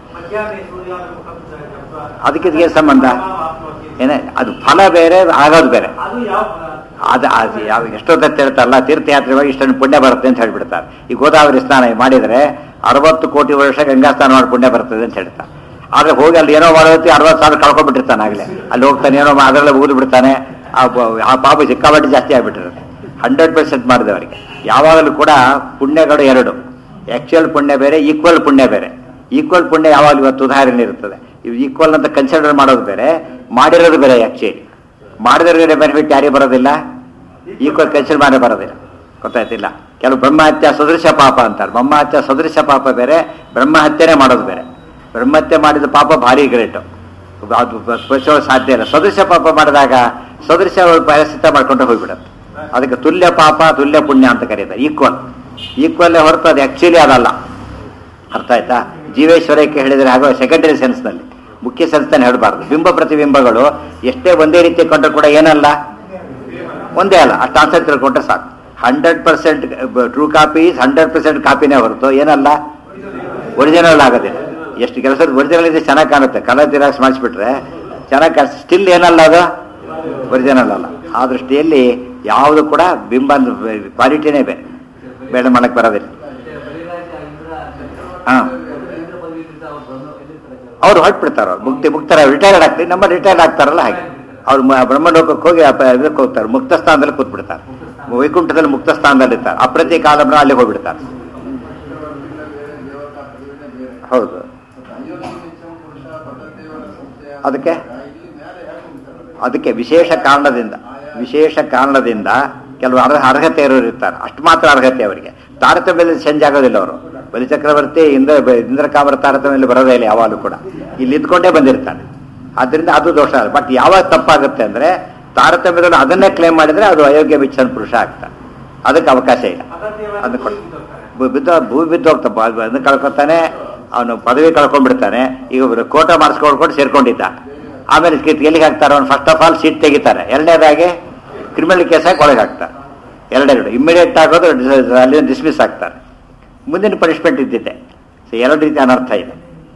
ಅದಕ್ಕೆ ಇದಕ್ಕೆ ಸಂಬಂಧ ಏನೇ ಅದು ಫಲ ಬೇರೆ ಆಗೋದು ಬೇರೆ ಅದು ಯಾವ ಫಲ? ಅದು ಅದು ಯಾವ ಎಷ್ಟೊತ್ತ ಹೇಳ್ತಾರಲ್ಲ ತೀರ್ಥಯಾತ್ರೆ ಹೋಗಿ ಇಷ್ಟೊಂದು ಪುಣ್ಯ ಬರುತ್ತೆ ಅಂತ ಹೇಳ್ಬಿಡ್ತಾರೆ ಈ ಗೋದಾವರಿ ಸ್ನಾನ ಮಾಡಿದರೆ ಅರವತ್ತು ಕೋಟಿ ವರ್ಷ ಗಂಗಾ ಸ್ನಾನ ಮಾಡಿ ಪುಣ್ಯ ಬರ್ತದೆ ಅಂತ ಹೇಳ್ತಾರೆ ಆದ್ರೆ ಹೋಗಿ ಅಲ್ಲಿ ಏನೋ ಮಾಡೋತಿ ಅರವತ್ತು ಸಾವಿರ ಕಳ್ಕೊಂಡ್ಬಿಟ್ಟಿರ್ತಾನೆ ಆಗ್ಲೇ ಅಲ್ಲಿ ಹೋಗ್ತಾನೆ ಏನೋ ಮಾ- ಅದರಲ್ಲೇ ಮುಗಿದು ಬಿಡ್ತಾನೆ ಆ ಪ- ಆ ಪಾಪ ಸಿಕ್ಕಾಪಟ್ಟೆ ಜಾಸ್ತಿ ಆಗ್ಬಿಟ್ಟಿರುತ್ತೆ ಹಂಡ್ರೆಡ್ ಪರ್ಸೆಂಟ್ ಮಾಡಿದವರಿಗೆ ಯಾವಾಗಲೂ ಕೂಡ ಪುಣ್ಯಗಳು ಎರಡು ಆಕ್ಚುಯಲ್ ಪುಣ್ಯ ಬೇರೆ ಈಕ್ವಲ್ ಪುಣ್ಯ ಬೇರೆ ಈಕ್ವಲ್ ಪುಣ್ಯ ಯಾವಾಗಲೂ ಇವತ್ತು ಉದಾಹರಣೆ ಇರ್ತದೆ ಇವು ಈಕ್ವಲ್ ಅಂತ ಕನ್ಸಿಡರ್ ಮಾಡೋದು ಬೇರೆ ಮಾಡಿರೋದು ಬೇರೆ ಆಕ್ಚುಲಿ ಮಾಡಿದ್ರೆ ಬೆನಿಫಿಟ್ ಯಾರಿಗೆ ಬರೋದಿಲ್ಲ ಈಕ್ವಲ್ ಕನ್ಸಿಡರ್ ಮಾಡಿ ಬರೋದಿಲ್ಲ ಗೊತ್ತಾಯ್ತಿಲ್ಲ ಕೆಲವು ಬ್ರಹ್ಮಹತ್ಯ ಸದೃಶ ಪಾಪ ಅಂತಾರೆ ಬ್ರಹ್ಮಹತ್ಯ ಸದೃಶ ಪಾಪ ಬೇರೆ ಬ್ರಹ್ಮಹತ್ಯನೇ ಮಾಡೋದು ಬೇರೆ ಬ್ರಹ್ಮಹತ್ಯೆ ಮಾಡಿದ ಪಾಪ ಭಾರಿ ಗ್ರೇಟು ಅದು ಸ್ಪರ್ಶಿಸೋಕೆ ಸಾಧ್ಯ ಇಲ್ಲ ಸದೃಶ ಪಾಪ ಮಾಡಿದಾಗ ಸದೃಶ ಪರಿಸ್ಥಿತಿ ಮಾಡ್ಕೊಂಡು ಹೋಗ್ಬಿಡುತ್ತೆ ಅದಕ್ಕೆ ತುಲ್ಯ ಪಾಪ ತುಲ್ಯ ಪುಣ್ಯ ಅಂತ ಕರೀತಾರೆ ಈಕ್ವಲ್ ಈಕ್ವಲ್ ಹೊರತು ಅದು ಆಕ್ಚುಲಿ ಅದಲ್ಲ ಅರ್ಥ ಆಯ್ತಾ ಜೀವೇಶ್ವರಕ್ಕೆ ಹೇಳಿದ್ರೆ ಹಾಗೂ ಸೆಕೆಂಡರಿ ಸೆನ್ಸ್ನಲ್ಲಿ ಮುಖ್ಯ ಸೆನ್ಸ್ನಲ್ಲಿ ಹೇಳಬಾರ್ದು ಬಿಂಬ ಪ್ರತಿಬಿಂಬಗಳು ಎಷ್ಟೇ ಒಂದೇ ರೀತಿ ಕೊಂಡ್ರೆ ಕೂಡ ಏನಲ್ಲ ಒಂದೇ ಅಲ್ಲ ಅಷ್ಟು ಆನ್ಸರ್ ತಿಳ್ಕೊಂಡ್ರೆ ಸಾಕು hundred percent true copy hundred percent ಕಾಪಿನೇ ಹೊರತು ಏನಲ್ಲ ಒರಿಜಿನಲ್ ಆಗೋದಿಲ್ಲ ಎಷ್ಟು ಕೆಲಸ ಒರಿಜಿನಲ್ ಇದೆ ಚೆನ್ನಾಗಿ ಕಾಣುತ್ತೆ ಕಲರ್ ಜಿರಾಕ್ಸ್ ಮಾಡಿಸ್ಬಿಟ್ರೆ ಚೆನ್ನಾಗಿ ಕಾಣ ಸ್ಟಿಲ್ ಏನಲ್ಲ ಅದು ಒರಿಜಿನಲ್ ಅಲ್ಲ ಆ ದೃಷ್ಟಿಯಲ್ಲಿ ಯಾವುದು ಕೂಡ ಬಿಂಬ ಕ್ವಾಲಿಟಿನೇ ಬೇರೆ ಬೇಡ ಮಾಡಕ್ಕೆ ಬರೋದಿಲ್ಲ ಬಲಿರಾಜ ಇಂದ್ರ ಹಾ. ಇಂದ್ರ ಪದವಿ ಇದ್ದ ಅವ್ರು ಬ್ರಹ್ಮ ಎಲ್ಲಿರ್ತಾರೆ ಕೆಲವರು? ಅವ್ರು ಹೊರಟ್ಬಿಡ್ತಾರ ಅವ್ರು ಮುಕ್ತಿ ಮುಕ್ತರ ರಿಟೈರ್ಡ್ ಆಗ್ತಾರೆ ನಮ್ಮ ರಿಟೈರ್ಡ್ ಆಗ್ತಾರಲ್ಲ ಹಾಗೆ ಅವ್ರು ಮ- ಬ್ರಹ್ಮಲೋಕಕ್ಕೆ ಹೋಗಿ ಅಪ- ಇದಕ್ಕೆ ಹೋಗ್ತಾರೆ ಮುಕ್ತ ಸ್ಥಾನದಲ್ಲಿ ಕೂತ್ಬಿಡ್ತಾರೆ ವೈಕುಂಠದಲ್ಲಿ ಮುಕ್ತ ಸ್ಥಾನದಲ್ಲಿ ಇರ್ತಾರೆ ಅಪ್ರತಿ ಕಾಲಬ್ರ ಅಲ್ಲಿ ಹೋಗ್ಬಿಡ್ತಾರೆ ಹೌದು ಅದಕ್ಕೆ ಅದಕ್ಕೆ ವಿಶೇಷ ಕಾರಣದಿಂದ ವಿಶೇಷ ಕಾರಣದಿಂದ ಕೆಲವು ಅರ್ಹ ಅರ್ಹತೆ ಇರೋರು ಇರ್ತಾರೆ ಅಷ್ಟು ಮಾತ್ರ ಅರ್ಹತೆ ಅವರಿಗೆ ತಾರತಮ್ಯದಲ್ಲಿ ಚೇಂಜ್ ಆಗೋದಿಲ್ಲ ಅವರು ಬಲಿಚಕ್ರವರ್ತಿ ಇಂದ್ರ ಇಂದ್ರಕಾಮರ ತಾರತಮ್ಯದಲ್ಲಿ ಬರೋದೇ ಇಲ್ಲ ಯಾವಾಗಲೂ ಕೂಡ ಇಲ್ಲಿ ಇದ್ಕೊಂಡೇ ಬಂದಿರ್ತಾನೆ ಆದ್ರಿಂದ ಅದು ದೋಷ ಅಲ್ಲ ಬಟ್ ಯಾವಾಗ ತಪ್ಪಾಗುತ್ತೆ ಅಂದ್ರೆ ತಾರತಮ್ಯದಲ್ಲಿ ಅದನ್ನೇ ಕ್ಲೇಮ್ ಮಾಡಿದ್ರೆ ಅದು ಅಯೋಗ್ಯ ವಿಚ್ಛನ್ ಪುರುಷ ಆಗ್ತಾನೆ ಅದಕ್ಕೆ ಅವಕಾಶ ಇಲ್ಲ ಅದನ್ನ ಕೊಡ್ ಭೂ- ಬಿದ್ದು ಭೂಮಿ ಬಿದ್ದು ಹೋಗ್ತಪ್ಪ ಅದನ್ನ ಕಳ್ಕೊತಾನೆ ಅವನು ಪದವಿ ಕಳ್ಕೊಂಡ್ಬಿಡ್ತಾನೆ ಈಗ ಕೋಟ ಮಾಡಿಸ್ಕೊಳ್ಕೊಂಡು ಸೇರ್ಕೊಂಡಿದ್ದ ಆಮೇಲೆ ಕಿತ್- ಎಲ್ಲಿಗೆ ಹಾಕ್ತಾರೆ ಅವ್ನು ಫಸ್ಟ್ ಆಫ್ ಆಲ್ ಸೀಟ್ ತೆಗಿತಾರೆ ಎರಡನೇದಾಗಿ ಕ್ರಿಮಿನಲ್ ಕೇಸ್ ಹಾಕಿ ಒಳಗೆ ಹಾಕ್ತಾರೆ ಎರಡೆರಡು ಇಮ್ಮಿಡಿಯೇಟ್ ಆಗೋದು ಡಿಸ್- ಅಲ್ಲಿ ಡಿಸ್ಮಿಸ್ ಆಗ್ತಾರೆ ಮುಂದಿನ ಪನಿಷ್ಮೆಂಟ್ ಇದ್ದಿದೆ ಸೊ ಎರಡು ರೀತಿ ಅನರ್ಥ ಇದೆ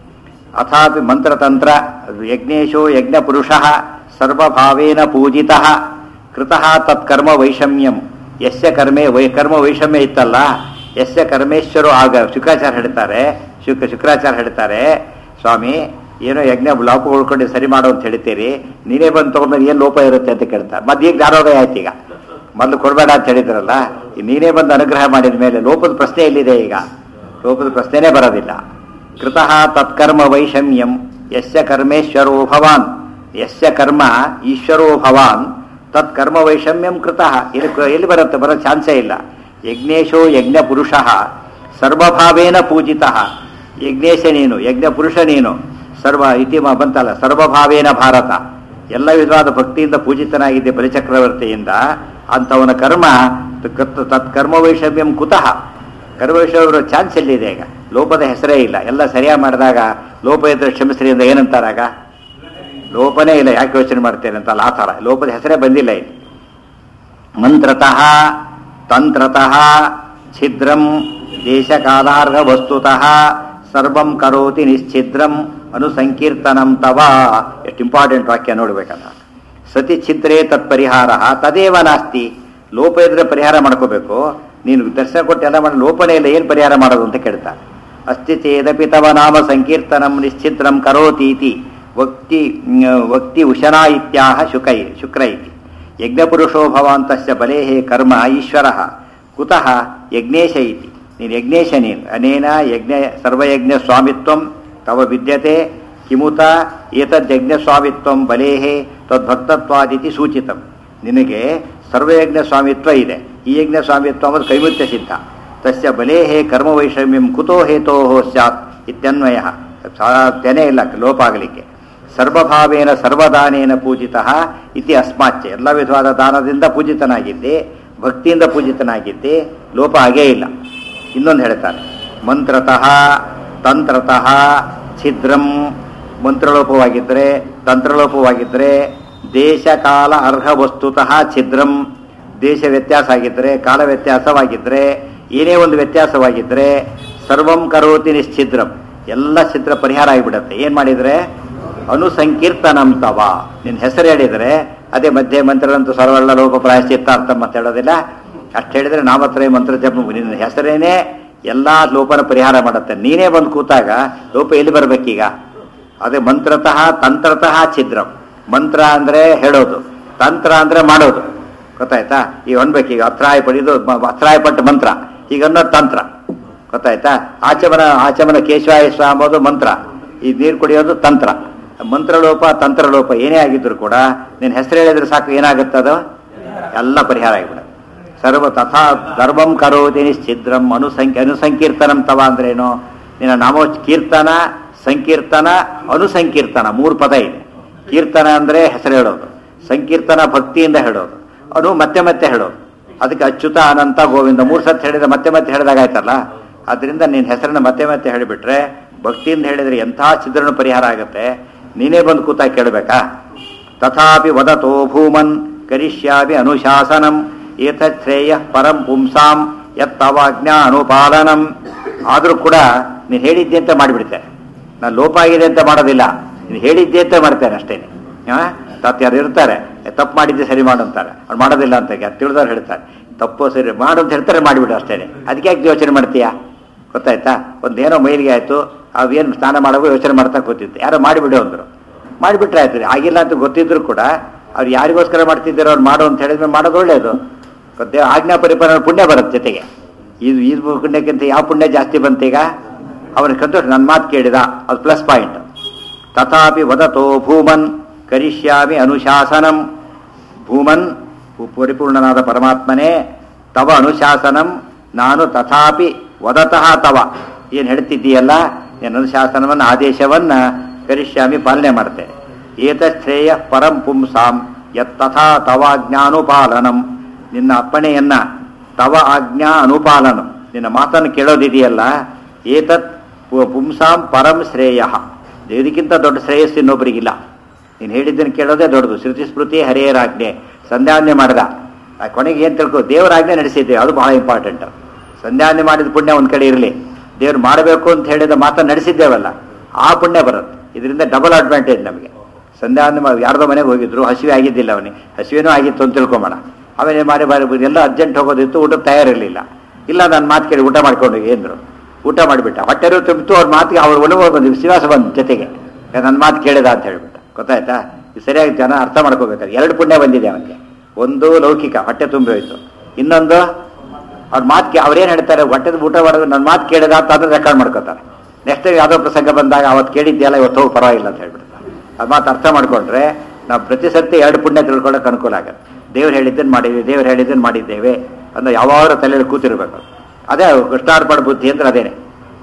ಅಥಾಪಿ ಮಂತ್ರತಂತ್ರ ಯಜ್ಞೇಶೋ ಯಜ್ಞ ಪುರುಷ ಸರ್ವಭಾವೇನ ಪೂಜಿತ ಕೃತಃ ತತ್ಕರ್ಮ ವೈಷಮ್ಯಂ ಯಸ್ಯ ಕರ್ಮೆ ವೈ ಕರ್ಮ ವೈಷಮ್ಯ ಇತ್ತಲ್ಲ ಯಸ್ಯ ಕರ್ಮೇಶ್ವರೋ ಆಗ ಶುಕ್ರಾಚಾರ್ಯ ಹೇಳ್ತಾರೆ ಶುಕ್ರ ಶುಕ್ರಾಚಾರ್ಯ ಹೇಳ್ತಾರೆ ಸ್ವಾಮಿ ಏನೋ ಯಜ್ಞ ಲೋಪ ಉಳ್ಕೊಂಡು ಸರಿ ಮಾಡು ಅಂತ ಹೇಳ್ತೀರಿ ನೀನೇ ಬಂದು ತಗೊಂಡ್ರೆ ಏನು ಲೋಪ ಇರುತ್ತೆ ಅಂತ ಕೇಳ್ತಾರೆ ಮತ್ತೆ ಈಗ ಜ್ಞಾನೋದಯ ಆಯ್ತು ಈಗ ಮೊದಲು ಕೊಡಬೇಡ ಅಂತ ಹೇಳಿದ್ರಲ್ಲ ಈ ನೀನೇ ಬಂದು ಅನುಗ್ರಹ ಮಾಡಿದ ಮೇಲೆ ಲೋಪದ ಪ್ರಶ್ನೆ ಎಲ್ಲಿದೆ ಈಗ ಲೋಪದ ಪ್ರಶ್ನೆನೇ ಬರೋದಿಲ್ಲ ಕೃತಃ ತತ್ಕರ್ಮ ವೈಷಮ್ಯಂ ಯಸ್ಯ ಕರ್ಮೇಶ್ವರೋ ಭವಾನ್ ಯಸ್ಯ ಕರ್ಮ ಈಶ್ವರೋ ಭವಾನ್ ತತ್ಕರ್ಮ ವೈಷಮ್ಯಂ ಕೃತಃ ಎಲ್ಲಿ ಎಲ್ಲಿ ಬರುತ್ತೆ ಬರೋ ಚಾನ್ಸೇ ಇಲ್ಲ ಯಜ್ಞೇಶೋ ಯಜ್ಞ ಪುರುಷ ಸರ್ವಭಾವೇನ ಪೂಜಿತ ಯಜ್ಞೇಶ ನೀನು ಯಜ್ಞ ಪುರುಷ ನೀನು ಸರ್ವ ಇತಿ ಮ- ಬಂತಲ್ಲ ಸರ್ವಭಾವೇನ ಭಾರತ ಎಲ್ಲ ವಿಧವಾದ ಭಕ್ತಿಯಿಂದ ಪೂಜಿತನಾಗಿದ್ದೆ ಬಲಿಚಕ್ರವರ್ತಿಯಿಂದ ಅಂಥವನ ಕರ್ಮ ತತ್- ತತ್ಕರ್ಮ ವೈಷಮ್ಯಂ ಕುತಃ ಕರ್ಮವೈಷಮ್ಯ ಚಾನ್ಸ್ ಎಲ್ಲಿದೆ ಈಗ ಲೋಪದ ಹೆಸರೇ ಇಲ್ಲ ಎಲ್ಲ ಸರಿಯಾಗಿ ಮಾಡಿದಾಗ ಲೋಪ ಇದ್ರೆ ಕ್ಷಮಿಸ್ರಿ ಅಂತ ಏನಂತಾರಾಗ ಲೋಪನೇ ಇಲ್ಲ ಯಾಕೆ ಯೋಚನೆ ಮಾಡ್ತೇನೆ ಅಂತಲ್ಲ ಆ ಥರ ಲೋಪದ ಹೆಸರೇ ಬಂದಿಲ್ಲ ಇಲ್ಲಿ ಮಂತ್ರತಃ ತಂತ್ರತಃ ಛಿದ್ರಂ ದೇಶಕಾಲಾರ್ಹ ವಸ್ತುತಃ ಸರ್ವಂ ಕರೋತಿ ನಿಶ್ಚಿದ್ರಂ ಅನುಸಂಕೀರ್ತನಂ ತವ ಎಷ್ಟು ಇಂಪಾರ್ಟೆಂಟ್ ವಾಕ್ಯ ನೋಡ್ಬೇಕಲ್ಲ ಸತಿ ಛಿದ್ರೇ ತತ್ ಪರಿಹಾರ ತದೇವ ನಾಸ್ತಿ ಲೋಪ ಇದ್ರೆ ಪರಿಹಾರ ಮಾಡ್ಕೋಬೇಕು ನೀನು ದರ್ಶನ ಕೊಟ್ಟು ಎಲ್ಲ ಮಾಡಿ ಲೋಪನೇ ಇಲ್ಲ ಏನು ಪರಿಹಾರ ಮಾಡೋದು ಅಂತ ಕೇಳ್ತಾರೆ ಅಸ್ತಿ ಚೇದಪಿ ತವ ನಾಮ ಸಂಕೀರ್ತನಂ ನಿಶ್ಚಿದ್ರಂ ಕರೋತೀತಿ ವಕ್ತಿ ವಕ್ತಿ ಉಶನಾ ಇತ್ಯಾಹ ಶುಕೈ ಶುಕ್ರ ಇತಿ ಯಜ್ಞಪುರುಷೋ ಭವಾಂತಸ್ಯ ಬಲೇಹೇ ಕರ್ಮ ಈಶ್ವರ ಕುತಃ ಯಜ್ಞೇಶ ಇತಿ ನೀನು ಯಜ್ಞೇಶ ನೀನು ಅನೇನ ಯಜ್ಞ ಸರ್ವಯಜ್ಞ ಸ್ವಾಮಿತ್ವಂ ತವ ವಿದ್ಯತೆ ಕಿಮುತ ಏತದ್ಯಜ್ಞ ಸ್ವಾಮಿತ್ವಂ ಬಲೇಹೇ ತದ್ಭಕ್ತತ್ವಾದಿತಿ ಸೂಚಿತಂ ನಿನಗೆ ಸರ್ವಯಜ್ಞ ಸ್ವಾಮಿತ್ವ ಇದೆ ಈ ಯಜ್ಞ ಸ್ವಾಮಿತ್ವ ಅನ್ನೋದು ಕೈಮುತ್ಯ ಸಿದ್ಧ ತಸ್ಯ ಬಲೇಹೇ ಕರ್ಮ ವೈಷಮ್ಯಂ ಕುತೋ ಹೇತೋ ಸ್ಯಾತ್ ಇತ್ಯನ್ವಯ ಸಾಧ್ಯನೇ ಇಲ್ಲ ಲೋಪ ಆಗಲಿಕ್ಕೆ ಸರ್ವಭಾವೇನ ಸರ್ವದಾನೇನ ಪೂಜಿತ ಇತಿ ಅಸ್ಮಾಚ್ಚ ಎಲ್ಲ ವಿಧವಾದ ದಾನದಿಂದ ಪೂಜಿತನಾಗಿದ್ದೆ ಭಕ್ತಿಯಿಂದ ಪೂಜಿತನಾಗಿದ್ದೆ ಲೋಪ ಆಗೇ ಇಲ್ಲ ಇನ್ನೊಂದು ಹೇಳ್ತಾರೆ ಮಂತ್ರತಃ ತಂತ್ರತಃ ಛಿದ್ರಂ ಮಂತ್ರಲೋಪವಾಗಿದ್ದರೆ ತಂತ್ರಲೋಪವಾಗಿದ್ದರೆ ದೇಶ ಕಾಲ ಅರ್ಹ ವಸ್ತುತಃ ಛಿದ್ರಂ ದೇಶ ವ್ಯತ್ಯಾಸ ಆಗಿದ್ದರೆ ಕಾಲ ವ್ಯತ್ಯಾಸವಾಗಿದ್ದರೆ ಏನೇ ಒಂದು ವ್ಯತ್ಯಾಸವಾಗಿದ್ದರೆ ಸರ್ವಂ ಕರೋತಿ ನಿಶ್ಚಿದ್ರಂ ಎಲ್ಲ ಛಿದ್ರ ಪರಿಹಾರ ಆಗಿಬಿಡುತ್ತೆ ಏನು ಮಾಡಿದರೆ ಅನುಸಂಕೀರ್ತನಂ ತವ ನಿನ್ನ ಹೆಸರು ಹೇಳಿದರೆ ಅದೇ ಮಧ್ಯೆ ಮಂತ್ರದಂತೂ ಸರ್ವಲ್ಲ ಲೋಪ ಪ್ರಾಯಶ್ಚಿತ್ತಾರ್ಥ ಅಂತ ಹೇಳೋದಿಲ್ಲ ಅಷ್ಟು ಹೇಳಿದರೆ ನಾಮತ್ರಯ ಮಂತ್ರ ಜಪ ನಿನ್ನ ಹೆಸರೇನೆ ಎಲ್ಲ ಲೋಪನ ಪರಿಹಾರ ಮಾಡುತ್ತೆ ನೀನೇ ಬಂದು ಕೂತಾಗ ಲೋಪ ಎಲ್ಲಿ ಬರ್ಬೇಕೀಗ ಅದೇ ಮಂತ್ರತಃ ತಂತ್ರತಃ ಛಿದ್ರಂ ಮಂತ್ರ ಅಂದ್ರೆ ಹೇಳೋದು ತಂತ್ರ ಅಂದ್ರೆ ಮಾಡೋದು ಗೊತ್ತಾಯ್ತಾ ಈಗ ಅನ್ಬೇಕೀಗ ಅತ್ರಾಯ ಪಡಿದು ಅತ್ರಾಯ ಪಟ್ಟ ಮಂತ್ರ ಈಗ ಅನ್ನೋದು ತಂತ್ರ ಗೊತ್ತಾಯ್ತಾ ಆಚಮನ ಆಚಮನ ಕೇಶವಾಯ ಸ್ವ ಅಂಬೋದು ಮಂತ್ರ ಈ ನೀರು ಕುಡಿಯೋದು ತಂತ್ರ ಮಂತ್ರಲೋಪ ತಂತ್ರಲೋಪ ಏನೇ ಆಗಿದ್ರು ಕೂಡ ನಿನ್ನ ಹೆಸರು ಹೇಳಿದ್ರೆ ಸಾಕು ಏನಾಗುತ್ತದು ಎಲ್ಲ ಪರಿಹಾರ ಆಗಿಬಿಡುತ್ತೆ ಸರ್ವ ತಥಾ ಧರ್ಮಂ ಕರೋತಿ ನಿಶ್ಚಿದ್ರಂ ಅನುಸಂಖ್ಯ ಅನುಸಂಕೀರ್ತನಂ ತವ ಅಂದ್ರೇನು ನಿನ್ನ ನಾಮೋ ಕೀರ್ತನ ಸಂಕೀರ್ತನ ಅನುಸಂಕೀರ್ತನ ಮೂರು ಪದ ಇದೆ ಕೀರ್ತನ ಅಂದ್ರೆ ಹೆಸರು ಹೇಳೋದು ಸಂಕೀರ್ತನ ಭಕ್ತಿಯಿಂದ ಹೇಳೋದು ಅನು ಮತ್ತೆ ಮತ್ತೆ ಹೇಳೋದು ಅದಕ್ಕೆ ಅಚ್ಯುತ ಅನಂತ ಗೋವಿಂದ ಮೂರು ಸತ್ ಹೇಳಿದ್ರೆ ಮತ್ತೆ ಮತ್ತೆ ಹೇಳಿದಾಗ ಆಯ್ತಲ್ಲ ಅದರಿಂದ ನಿನ್ನ ಹೆಸರನ್ನ ಮತ್ತೆ ಮತ್ತೆ ಹೇಳಿಬಿಟ್ರೆ ಭಕ್ತಿಯಿಂದ ಹೇಳಿದ್ರೆ ಎಂಥ ಛಿದ್ರನು ಪರಿಹಾರ ಆಗುತ್ತೆ ನೀನೇ ಬಂದು ಕೂತ ಕೇಳಬೇಕಾ ತಥಾಪಿ ವದತೋ ಭೂಮನ್ ಕರಿಷ್ಯಾಮಿ ಅನುಶಾಸನಂ ಏತತ್ ಶ್ರೇಯ ಪರಂ ಪುಂಸಾಂ ಯತ್ತವಾಜ್ಞಾ ಅನುಪಾಲನಂ ಆದರೂ ಕೂಡ ನೀನು ಹೇಳಿದ್ದೆ ಅಂತ ಮಾಡಿಬಿಡ್ತೇನೆ ನಾನು ಲೋಪ ಆಗಿದೆ ಅಂತ ಮಾಡೋದಿಲ್ಲ ನೀನು ಹೇಳಿದ್ದೆ ಅಂತ ಮಾಡ್ತೇನೆ ಅಷ್ಟೇ ತತ್ ಯಾರು ಇರ್ತಾರೆ ತಪ್ಪು ಮಾಡಿದ್ದೆ ಸರಿ ಮಾಡು ಅಂತಾರೆ ಅವ್ರು ಮಾಡೋದಿಲ್ಲ ಅಂತ ತಿಳಿದವ್ರು ಹೇಳ್ತಾರೆ ತಪ್ಪು ಸರಿ ಮಾಡು ಅಂತ ಹೇಳ್ತಾರೆ ಮಾಡಿಬಿಡು ಅಷ್ಟೇ ಅದಕ್ಕೆ ಯಾಕೆ ಯೋಚನೆ ಮಾಡ್ತೀಯಾ ಗೊತ್ತಾಯ್ತಾ ಒಂದೇನೋ ಮೈಲಿಗೆ ಆಯಿತು ಅವೇನು ಸ್ನಾನ ಮಾಡೋದು ಯೋಚನೆ ಮಾಡ್ತಾ ಕೂತಿದ್ದೆ ಯಾರೋ ಮಾಡಿಬಿಡು ಅಂದರು ಮಾಡಿಬಿಟ್ರೆ ಆಯ್ತು ಆಗಿಲ್ಲ ಅಂತ ಗೊತ್ತಿದ್ರು ಕೂಡ ಅವ್ರು ಯಾರಿಗೋಸ್ಕರ ಮಾಡ್ತಿದ್ದೀರೋ ಅವ್ರು ಮಾಡು ಅಂತ ಹೇಳಿದ್ರೆ ಮಾಡೋದು ಒಳ್ಳೆಯದು ಗೊತ್ತೇ ಆಜ್ಞಾ ಪರಿಪಾಲನೆ ಪುಣ್ಯ ಬರುತ್ತೆ ಜೊತೆಗೆ ಇದು ಈ ಪುಣ್ಯಕ್ಕಿಂತ ಯಾವ ಪುಣ್ಯ ಜಾಸ್ತಿ ಬಂತೀಗ ಅವನ ಸಂತೋಷ ನನ್ನ ಮಾತು ಕೇಳಿದ ಅದು ಪ್ಲಸ್ ಪಾಯಿಂಟ್ ತಥಾಪಿ ವದತೋ ಭೂಮನ್ ಕರಿಷ್ಯಾಮಿ ಅನುಶಾಸನಂ ಭೂಮನ್ ಪರಿಪೂರ್ಣನಾದ ಪರಮಾತ್ಮನೇ ತವ ಅನುಶಾಸನಂ ನಾನು ತಥಾಪಿ ವದತಃ ತವ ಏನು ಹೇಳ್ತಿದ್ದೀಯಲ್ಲ ನೀನು ಅನುಶಾಸನವನ್ನು ಆದೇಶವನ್ನು ಕರಿಷ್ಯಾಮಿ ಪಾಲನೆ ಮಾಡ್ತೇನೆ ಏತಶ್ರೇಯ ಪರಂ ಪುಂಸಾಂ ಯತ್ತಥಾ ತವಾಜ್ಞಾನುಪಾಲನಂ ನಿನ್ನ ಅಪ್ಪಣೆಯನ್ನ ತವ ಆಜ್ಞಾ ಅನುಪಾಲನಂ ನಿನ್ನ ಮಾತನ್ನು ಕೇಳೋದಿದೆಯಲ್ಲ ಏತತ್ ಪು- ಪುಂಸಾಂ ಪರಂ ಶ್ರೇಯ ಇದಕ್ಕಿಂತ ದೊಡ್ಡ ಶ್ರೇಯಸ್ಸು ಇನ್ನೊಬ್ಬರಿಗಿಲ್ಲ ನೀನು ಹೇಳಿದ್ದನ್ನು ಕೇಳೋದೇ ದೊಡ್ಡದು ಶ್ರುತಿ ಸ್ಮೃತಿ ಹರಿಯರಾಜ್ಞೆ ಸಂಧ್ಯಾವನೆ ಮಾಡಿದ ಆ ಕೊನೆಗೆ ಏನು ತಿಳ್ಕೊ ದೇವರಾಜ್ಞೆ ನಡೆಸಿದ್ದೇವೆ ಅದು ಬಹಳ ಇಂಪಾರ್ಟೆಂಟ್ ಸಂಧ್ಯಾವನೆ ಮಾಡಿದ ಪುಣ್ಯ ಒಂದು ಕಡೆ ಇರಲಿ ದೇವ್ರು ಮಾಡಬೇಕು ಅಂತ ಹೇಳಿದ ಮಾತನ್ನು ನಡೆಸಿದ್ದೇವಲ್ಲ ಆ ಪುಣ್ಯ ಬರುತ್ತೆ ಇದರಿಂದ ಡಬಲ್ ಅಡ್ವಾಂಟೇಜ್ ನಮಗೆ ಸಂಧ್ಯಾವನೆ ಮಾಡಿ ಯಾರ್ದೋ ಮನೆಗೆ ಹೋಗಿದ್ರು ಹಸಿವೆ ಆಗಿದ್ದಿಲ್ಲ ಅವನಿಗೆ ಹಸಿವೇನೂ ಆಗಿತ್ತು ಅಂತ ತಿಳ್ಕೊಂಬೋಣ ಆಮೇಲೆ ಮಾರಿ ಬಾರಿ ಎಲ್ಲ ಅರ್ಜೆಂಟ್ ಹೋಗೋದಿತ್ತು ಊಟಕ್ಕೆ ತಯಾರಿರಲಿಲ್ಲ ಇಲ್ಲ ನಾನು ಮಾತು ಕೇಳಿ ಊಟ ಮಾಡ್ಕೊಂಡು ಹೋಗಿ ಅಂದ್ರು ಊಟ ಮಾಡಿಬಿಟ್ಟ ಹೊಟ್ಟೆರು ತುಂಬಿತು ಅವ್ರ ಮಾತಿಗೆ ಅವ್ರ ಒಳಗೆ ಬಂದು ವಿಶ್ವಾಸ ಬಂದು ಜೊತೆಗೆ ನನ್ನ ಮಾತು ಕೇಳಿದ ಅಂತ ಹೇಳ್ಬಿಟ್ಟ ಗೊತ್ತಾಯ್ತಾ ಇದು ಸರಿಯಾಗಿ ಜನ ಅರ್ಥ ಮಾಡ್ಕೋಬೇಕಾದ್ರೆ ಎರಡು ಪುಣ್ಯ ಬಂದಿದೆ ಅವನಿಗೆ ಒಂದು ಲೌಕಿಕ ಹೊಟ್ಟೆ ತುಂಬಿ ಹೋಯ್ತು ಇನ್ನೊಂದು ಅವ್ರ ಮಾತು ಅವ್ರೇನು ಹೇಳ್ತಾರೆ ಹೊಟ್ಟೆದ ಊಟ ಮಾಡೋದು ನನ್ನ ಮಾತು ಕೇಳಿದ ಅಂತ ಅದನ್ನ ರೆಕಾರ್ಡ್ ಮಾಡ್ಕೋತಾರೆ ನೆಕ್ಸ್ಟ್ ಯಾವುದೋ ಪ್ರಸಂಗ ಬಂದಾಗ ಅವತ್ತು ಕೇಳಿದ್ಯಲ್ಲ ಇವತ್ತು ಹೋಗಿ ಪರವಾಗಿಲ್ಲ ಅಂತ ಹೇಳ್ಬಿಡ್ತಾರೆ ಅದು ಮಾತು ಅರ್ಥ ಮಾಡ್ಕೊಂಡ್ರೆ ನಾವು ಪ್ರತಿ ಸರ್ತಿ ಎರಡು ಪುಣ್ಯ ತಿಳ್ಕೊಳ್ಳೋಕೆ ಅನುಕೂಲ ಆಗುತ್ತೆ ದೇವ್ರು ಹೇಳಿದ್ದನ್ನು ಮಾಡಿದ್ವಿ ದೇವ್ರು ಹೇಳಿದ್ದನ್ನು ಮಾಡಿದ್ದೇವೆ ಅನ್ನೋ ಯಾವಾಗ ತಲೆಯಲ್ಲಿ ಕೂತಿರ್ಬೇಕು ಅದೇ ಕೃಷ್ಣಾರ್ಪಣ ಬುದ್ಧಿ ಅಂದ್ರೆ ಅದೇನೆ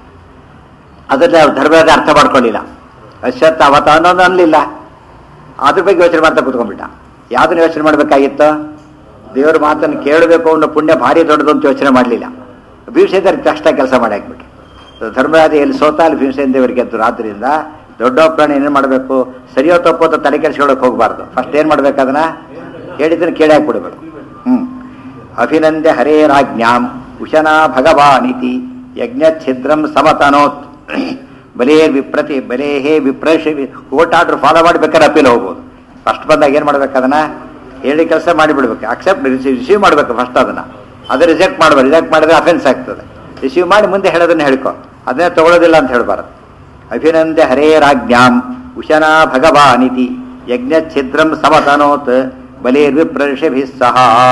ಅದನ್ನ ಧರ್ಮದ ಅರ್ಥ ಮಾಡ್ಕೊಳ್ಳಿಲ್ಲ ಅಶ್ವತ್ಥ ಅವತ ಅನ್ನೋದು ಅನ್ಲಿಲ್ಲ ಅದ್ರ ಬಗ್ಗೆ ಯೋಚನೆ ಮಾಡ್ತಾ ಕೂತ್ಕೊಂಡ್ಬಿಟ್ಟ ಯಾವ್ದನ್ನ ಯೋಚನೆ ಮಾಡ್ಬೇಕಾಗಿತ್ತು ದೇವ್ರ ಮಾತನ್ನು ಕೇಳಬೇಕು ಅನ್ನೋ ಪುಣ್ಯ ಭಾರಿ ದೊಡ್ಡದು ಅಂತ ಯೋಚನೆ ಮಾಡಲಿಲ್ಲ ಭೀಮಸೇಂದ್ರ ಕಷ್ಟ ಕೆಲಸ ಮಾಡಿ ಹಾಕ್ಬಿಟ್ಟು ಧರ್ಮರಾಜ ಎಲ್ಲಿ ಸೋತ ಅಲ್ಲಿ ಭೀಮಸೇನ ದೇವರಿಗೆ ಗೆದ್ದರು ಆದ್ರಿಂದ ದೊಡ್ಡ ಪ್ರಾಣಿ ಏನು ಮಾಡಬೇಕು ಸರಿಯೋ ತಪ್ಪೋ ಅಂತ ತಲೆ ಕೆಡಿಸ್ಕೊಳಕ್ ಹೋಗಬಾರ್ದು ಫಸ್ಟ್ ಏನು ಮಾಡ್ಬೇಕು ಅದನ್ನ ಹೇಳಿದ್ದನ್ನು ಕೇಳಿ ಹಾಕ್ಬಿಡ್ಬೇಕು ಹ್ಮ್ ಅಭಿನಂದ್ಯ ಹರೇರಾಜ್ಞಾಂ ಉಶನಾ ಭಗವಾನಿತಿ ಯಜ್ಞ ಛಿದ್ರಂ ಸಮತನೋತ್ ಬಲೇರ್ ವಿಪ್ರತಿ ಬಲೇಹೇ ವಿಪ್ರಶ ಕೋರ್ಟ್ ಆರ್ಡರ್ ಫಾಲೋ ಮಾಡ್ಬೇಕಾದ್ರೆ ಅಪೀಲ್ ಹೋಗ್ಬೋದು ಫಸ್ಟ್ ಬಂದಾಗ ಏನು ಮಾಡ್ಬೇಕು ಅದನ್ನ ಹೇಳಿ ಕೆಲಸ ಮಾಡಿಬಿಡ್ಬೇಕು ಅಕ್ಸೆಪ್ಟ್ ರಿಸೀವ್ ಮಾಡ್ಬೇಕು ಫಸ್ಟ್ ಅದನ್ನ ಅದು ರಿಜೆಕ್ಟ್ ಮಾಡಬಾರ್ದು ರಿಜೆಕ್ಟ್ ಮಾಡಿದ್ರೆ ಅಫೆನ್ಸ್ ಆಗ್ತದೆ ರಿಸೀವ್ ಮಾಡಿ ಮುಂದೆ ಹೇಳೋದನ್ನ ಹೇಳ್ಕೊ ಅದನ್ನೇ ತಗೊಳ್ಳೋದಿಲ್ಲ ಅಂತ ಹೇಳ್ಬಾರ್ದು ಅಭಿನಂದ್ಯ ಹರೇರಾಜ್ಞಾಂ ಉಶನಾ ಭಗವಾನಿತಿ ಯಜ್ಞ ಛಿದ್ರಂ ಸಮತನೋತ್ ಬಲೇರ್ವಿಪ್ರಷಭಿ ಸಹ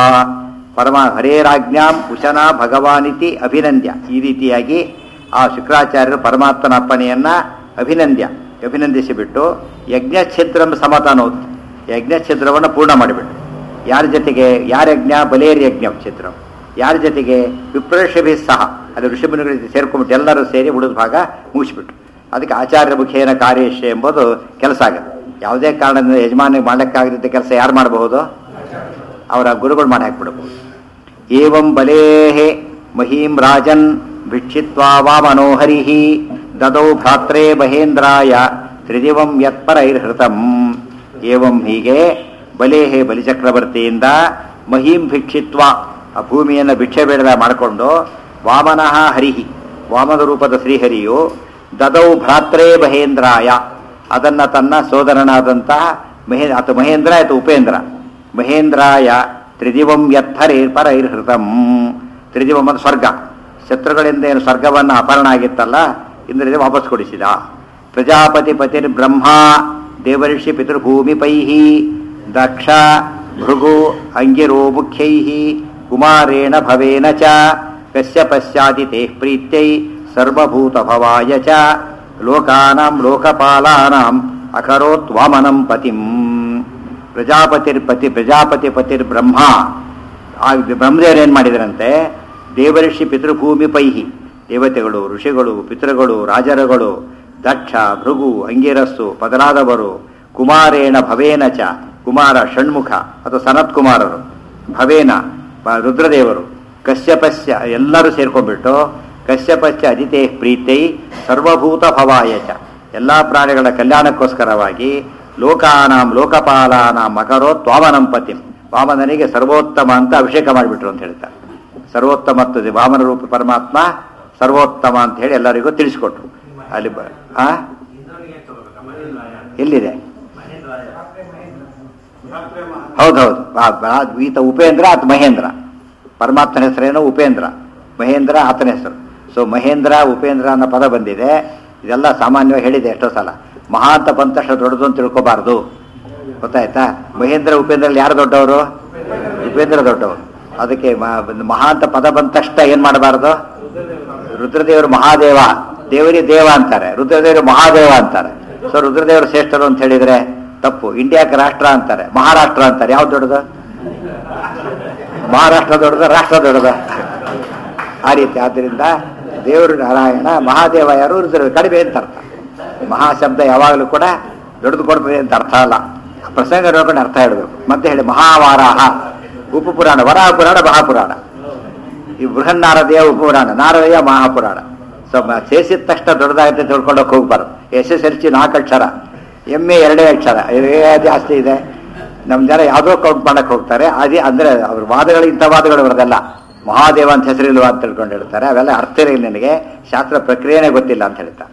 ಪರಮ ಹರೇರಾಜ್ಞಾಂ ಉಶನಾ ಭಗವಾನಿತಿ ಅಭಿನಂದ್ಯ ಈ ರೀತಿಯಾಗಿ ಆ ಶುಕ್ರಾಚಾರ್ಯರು ಪರಮಾತ್ಮನ ಅಪ್ಪಣೆಯನ್ನ ಅಭಿನಂದ್ಯ ಅಭಿನಂದಿಸಿಬಿಟ್ಟು ಯಜ್ಞ ಛಿದ್ರಂ ಸಮತನೋತ್ ಯಜ್ಞ ಛಿದ್ರವನ್ನು ಪೂರ್ಣ ಮಾಡಿಬಿಟ್ಟು ಯಾರ ಜೊತೆಗೆ ಯಾರ ಯಜ್ಞ ಬಲೇರ್ ಯಜ್ಞ ಛಿದ್ರಂ ಯಾರ ಜೊತೆಗೆ ವಿಪ್ರಷಭಿ ಸಹ ಅದು ಋಷಿಮುನಿಗಳಿಗೆ ಸೇರ್ಕೊಂಡ್ಬಿಟ್ಟು ಎಲ್ಲರೂ ಸೇರಿ ಉಳಿದ ಭಾಗ ಮುಗಿಸ್ಬಿಟ್ಟು ಅದಕ್ಕೆ ಆಚಾರ್ಯ ಮುಖೇನ ಕಾರ್ಯೇಶ ಎಂಬುದು ಕೆಲಸ ಆಗುತ್ತೆ ಯಾವುದೇ ಕಾರಣದಿಂದ ಯಜಮಾನಿಗೆ ಮಾಡಲಿಕ್ಕಾಗದಿದ್ದ ಕೆಲಸ ಯಾರು ಮಾಡಬಹುದು ಅವರ ಗುರುಗಳು ಮಾಡಿ ಹಾಕ್ಬಿಡಬಹುದು ಏವಂ ಬಲೇಹೆ ಮಹೀಂ ರಾಜನ್ ಭಿಕ್ಷಿತ್ವಾ ವಾಮನೋಹರಿ ದದೌ ಭ್ರಾತ್ರೇ ಮಹೇಂದ್ರಾಯ ತ್ರಿದಿವಂ ಯತ್ಪರೈರ್ಹೃತಂ ಏವಂ ಹೀಗೆ ಬಲೇಹೆ ಬಲಿಚಕ್ರವರ್ತಿಯಿಂದ ಮಹೀಂ ಭಿಕ್ಷಿತ್ವ ಆ ಭೂಮಿಯನ್ನು ಭಿಕ್ಷೆ ಬೇಡದ ಮಾಡಿಕೊಂಡು ವಾಮನಃ ಹರಿಹಿ ವಾಮನ ರೂಪದ ಶ್ರೀಹರಿಯು ದದೌ ಭ್ರಾತ್ರೇ ಮಹೇಂದ್ರಾಯ ಅದನ್ನ ತನ್ನ ಸೋದರನಾದಂತಹ ಮಹೇ ಆತ ಮಹೇಂದ್ರ ಆಯ್ತು ಉಪೇಂದ್ರ ಮಹೇಂದ್ರಾಯ ತ್ರಿದಿವಂ ಯತ್ಥರೇ ಪರೈರ್ಹೃತಂ ತ್ರಿದಿವಂ ಅಂತ ಸ್ವರ್ಗ ಶತ್ರುಗಳಿಂದ ಏನು ಸ್ವರ್ಗವನ್ನು ಅಪಹರಣ ಆಗಿತ್ತಲ್ಲ ಇಂದ್ರದೇವ ವಾಪಸ್ ಕೊಡಿಸಿದ ಪ್ರಜಾಪತಿ ಪತಿರ್ ಬ್ರಹ್ಮ ದೇವರ್ಷಿ ಪಿತೃಭೂಮಿಪೈ ದಕ್ಷ ಭೃಗು ಅಂಗಿರೋ ಮುಖ್ಯೈ ಕುಮಾರೇಣ ಭವೇನ ಚ ಕಸ್ಯ ಪಶ್ಚಾದಿ ತೇ ಪ್ರೀತ್ಯೈ ಸರ್ವಭೂತ ಭವಾಯ ಚ ಲೋಕಾನಾಂ ಲೋಕಪಾಲಾನಾಂ ಅಕರೋತ್ ವಾಮನಂ ಪತಿಂ ಪ್ರಜಾಪತಿರ್ ಪತಿ ಪ್ರಜಾಪತಿ ಪತಿರ್ ಬ್ರಹ್ಮ ಆ ಬ್ರಹ್ಮದೇವರು ಏನು ಮಾಡಿದರಂತೆ ದೇವಋಷಿ ಪಿತೃಭೂಮಿ ಪೈಹಿ ದೇವತೆಗಳು ಋಷಿಗಳು ಪಿತೃಗಳು ರಾಜರುಗಳು ದಕ್ಷ ಭೃಗು ಅಂಗಿರಸ್ಸು ಬದಲಾದವರು ಕುಮಾರೇಣ ಭವೇನ ಚ ಕುಮಾರ ಷಣ್ಮುಖ ಅಥವಾ ಸನತ್ ಕುಮಾರರು ಭವೇನ ಬ- ರುದ್ರದೇವರು ಕಶ್ಯಪಸ್ಯ ಎಲ್ಲರೂ ಸೇರ್ಕೊಂಡ್ಬಿಟ್ಟು ಕಶ್ಯಪಸ್ಯ ಅದಿತೇ ಪ್ರೀತೈ ಸರ್ವಭೂತ ಭವಾಯ ಚ ಎಲ್ಲ ಪ್ರಾಣಿಗಳ ಕಲ್ಯಾಣಕ್ಕೋಸ್ಕರವಾಗಿ ಲೋಕಾನಾಂ ಲೋಕಪಾಲಾನಾಂ ಮಕರೋತ್ ವಾಮನಂ ಪತಿಂ ವಾಮನನಿಗೆ ಸರ್ವೋತ್ತಮ ಅಂತ ಅಭಿಷೇಕ ಮಾಡಿಬಿಟ್ರು ಅಂತ ಹೇಳ್ತಾರೆ ಸರ್ವೋತ್ತಮತ್ವದ ವಾಮನ ರೂಪಿ ಪರಮಾತ್ಮ ಸರ್ವೋತ್ತಮ ಅಂತ ಹೇಳಿ ಎಲ್ಲರಿಗೂ ತಿಳಿಸ್ಕೊಟ್ರು ಅಲ್ಲಿ ಬ ಆ? ಎಲ್ಲಿದೆ ಹೌದೌದು ಆ- ಆ- ಈತ ಉಪೇಂದ್ರ ಆತ ಮಹೇಂದ್ರ ಪರಮಾತ್ಮನ ಹೆಸರೇನು ಉಪೇಂದ್ರ ಮಹೇಂದ್ರ ಆತನ ಹೆಸರು ಸೊ ಮಹೇಂದ್ರ ಉಪೇಂದ್ರ ಅನ್ನೋ ಪದ ಬಂದಿದೆ ಇದೆಲ್ಲ ಸಾಮಾನ್ಯವಾಗಿ ಹೇಳಿದೆ ಎಷ್ಟೋ ಸಲ ಮಹಾ ಅಂತ ಬಂದ ತಕ್ಷಣ ದೊಡ್ಡದು ಅಂತ ತಿಳ್ಕೊಬಾರ್ದು ಗೊತ್ತಾಯ್ತಾ ಮಹೇಂದ್ರ ಉಪೇಂದ್ರಲ್ಲಿ ಯಾರು ದೊಡ್ಡವರು ಉಪೇಂದ್ರ ದೊಡ್ಡವರು ಅದಕ್ಕೆ ಮ- ಮಹಾ ಅಂತ ಪದ ಬಂದ ತಕ್ಷಣ ಏನ್ ಮಾಡಬಾರ್ದು ರುದ್ರದೇವರು ಮಹಾದೇವ ದೇವರಿ ದೇವ ಅಂತಾರೆ ರುದ್ರದೇವರು ಮಹಾದೇವ ಅಂತಾರೆ ಸೊ ರುದ್ರದೇವರು ಶ್ರೇಷ್ಠರು ಅಂತ ಹೇಳಿದ್ರೆ ತಪ್ಪು ಇಂಡಿಯಾಕ್ಕೆ ರಾಷ್ಟ್ರ ಅಂತಾರೆ ಮಹಾರಾಷ್ಟ್ರ ಅಂತಾರೆ ಯಾವ್ದು ದೊಡ್ಡದು ಮಹಾರಾಷ್ಟ್ರ ದೊಡ್ಡದ ರಾಷ್ಟ್ರ ದೊಡ್ಡದ ಆ ರೀತಿ ಆದ್ದರಿಂದ ದೇವರು ನಾರಾಯಣ ಮಹಾದೇವ ಯಾರು ರುದ್ರ ಕಡಿಮೆ ಅಂತ ಅರ್ಥ ಮಹಾಶಬ್ದ ಯಾವಾಗಲೂ ಕೂಡ ದೊಡ್ಡದು ಕೊಡ್ತದೆ ಅಂತ ಅರ್ಥ ಅಲ್ಲ ಆ ಪ್ರಸಂಗ ನೋಡ್ಕೊಂಡು ಅರ್ಥ ಹೇಳಬೇಕು ಮತ್ತೆ ಹೇಳಿ ಮಹಾವಾರಾಹ ಉಪಪುರಾಣ ವರಾಹ ಪುರಾಣ ಮಹಾಪುರಾಣ ಈ ಬೃಹನ್ನಾರದೀಯ ಉಪಪುರಾಣ ನಾರದೀಯ ಮಹಾಪುರಾಣ ಸೊ ಮ- ಸೇರಿಸಿದ ತಕ್ಷಣ ದೊಡ್ಡದಾಗುತ್ತೆ ತಿಳ್ಕೊಂಡೋಗಿ ಹೋಗ್ಬಾರ್ದು ಎಸ್ ಎಸ್ ಎಲ್ ಸಿ ನಾಲ್ಕು ಅಕ್ಷರ ಎಮ್ ಎ ಎರಡೇ ಅಕ್ಷರ ಇದೇ ಜಾಸ್ತಿ ಇದೆ ನಮ್ಮ ಜನ ಯಾವುದೋ ಕೌಂಟ್ ಮಾಡಕ್ಕೆ ಹೋಗ್ತಾರೆ ಅದೇ ಅಂದರೆ ಅವ್ರ ವಾದಗಳು ಇಂಥ ವಾದಗಳು ಬರೋದಲ್ಲ ಮಹಾದೇವ ಅಂತ ಹೆಸರಿಲ್ವಾ ಅಂತ ತಿಳ್ಕೊಂಡು ಹೇಳ್ತಾರೆ ಅವೆಲ್ಲ ಅರ್ಥ ಇರಲಿಲ್ಲ ನಿನಗೆ ಶಾಸ್ತ್ರ ಪ್ರಕ್ರಿಯೆನೇ ಗೊತ್ತಿಲ್ಲ ಅಂತ ಹೇಳ್ತಾರೆ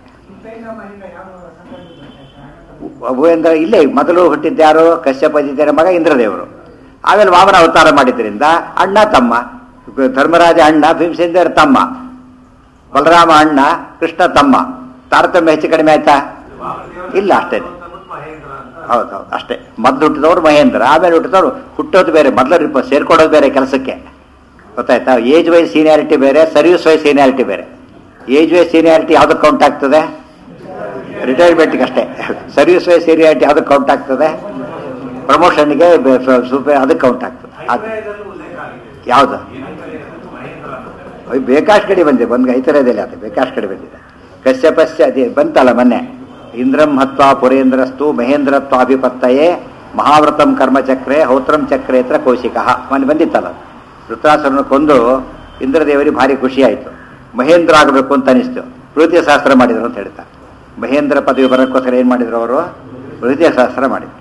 ಉಪೇಂದ್ರ ಇಲ್ಲೇ ಮೊದಲು ಹುಟ್ಟಿದ್ದ್ಯಾರು ಕಶ್ಯಪ ಜಿದ್ಯರ ಮಗ ಇಂದ್ರದೇವರು ಆಮೇಲೆ ವಾಮನ ಅವತಾರ ಮಾಡಿದ್ರಿಂದ ಅಣ್ಣ ತಮ್ಮ ಧರ್ಮರಾಜ ಅಣ್ಣ ಭೀಮಸೇಂದ್ರ ತಮ್ಮ ಬಲರಾಮ ಅಣ್ಣ ಕೃಷ್ಣ ತಮ್ಮ ತಾರತಮ್ಯ ಹೆಚ್ಚು ಕಡಿಮೆ ಆಯ್ತಾ ಇಲ್ಲ ಅಷ್ಟೇ ಹೌದೌದು ಅಷ್ಟೇ ಮೊದಲು ಹುಟ್ಟಿದವರು ಮಹೇಂದ್ರ ಆಮೇಲೆ ಹುಟ್ಟಿದವರು ಹುಟ್ಟೋದು ಬೇರೆ ಮೊದಲು ಸೇರ್ಕೊಡೋದು ಬೇರೆ ಕೆಲಸಕ್ಕೆ ಗೊತ್ತಾಯ್ತಾ ಏಜ್ ವೈಸ್ ಸೀನಿಯಾರಿಟಿ ಬೇರೆ ಸರ್ವಿಸ್ ವೈಸ್ ಸೀನಿಯಾರಿಟಿ ಬೇರೆ ಏಜ್ ವೈಸ್ ಸೀನಿಯಾರಿಟಿ ಯಾವ್ದಕ್ಕೆ ಕೌಂಟ್ ಆಗ್ತದೆ ರಿಟೈರ್ಮೆಂಟ್ಗೆ ಅಷ್ಟೇ ಸರ್ವಿಸ್ ವೈಸ್ ಸೀನಿಯಾರಿಟಿ ಯಾವ್ದಕ್ಕೆ ಕೌಂಟ್ ಆಗ್ತದೆ ಪ್ರಮೋಷನ್ಗೆ ಸೂಪರ್ ಅದಕ್ಕೆ ಕೌಂಟ್ ಆಗ್ತದೆ ಅದು ಯಾವುದು ಅಯ್ಯೋ, ಬೇಕಾಷ್ಟು ಕಡೆ ಬಂದಿದೆ ಬಂದು ಐತರದಲ್ಲಿ ಅದು ಬೇಕಾಷ್ಟು ಕಡೆ ಬಂದಿದೆ ಕಶ್ಯಪಸ್ಯ ಅದೇ ಬಂತಲ್ಲ ಮೊನ್ನೆ ಇಂದ್ರಂ ಹತ್ವಾ ಪುರೇಂದ್ರಸ್ತು ಮಹೇಂದ್ರತ್ವಾಭಿಪತ್ತಯೇ ಮಹಾವ್ರತಂ ಕರ್ಮಚಕ್ರೆ ಹೌತ್ರಂ ಚಕ್ರೇತ್ರ ಕೌಶಿಕ ಮೊನ್ನೆ ಬಂದಿತ್ತಲ್ಲ ಅದು. ವೃತ್ರಾಸುರನ ಕೊಂದು ಇಂದ್ರದೇವರಿಗೆ ಭಾರಿ ಖುಷಿ ಆಯಿತು ಮಹೇಂದ್ರ ಆಗಬೇಕು ಅಂತ ಅನಿಸ್ತು ವೃತ್ತಿಯ ಶಾಸ್ತ್ರ ಮಾಡಿದ್ರು ಅಂತ ಹೇಳ್ತಾರೆ ಮಹೇಂದ್ರ ಪದವಿ ಬರೋಕ್ಕೋಸ್ಕರ ಏನು ಮಾಡಿದ್ರು ಅವರು ವೃತ್ತಿಯ ಶಾಸ್ತ್ರ ಮಾಡಿದ್ರು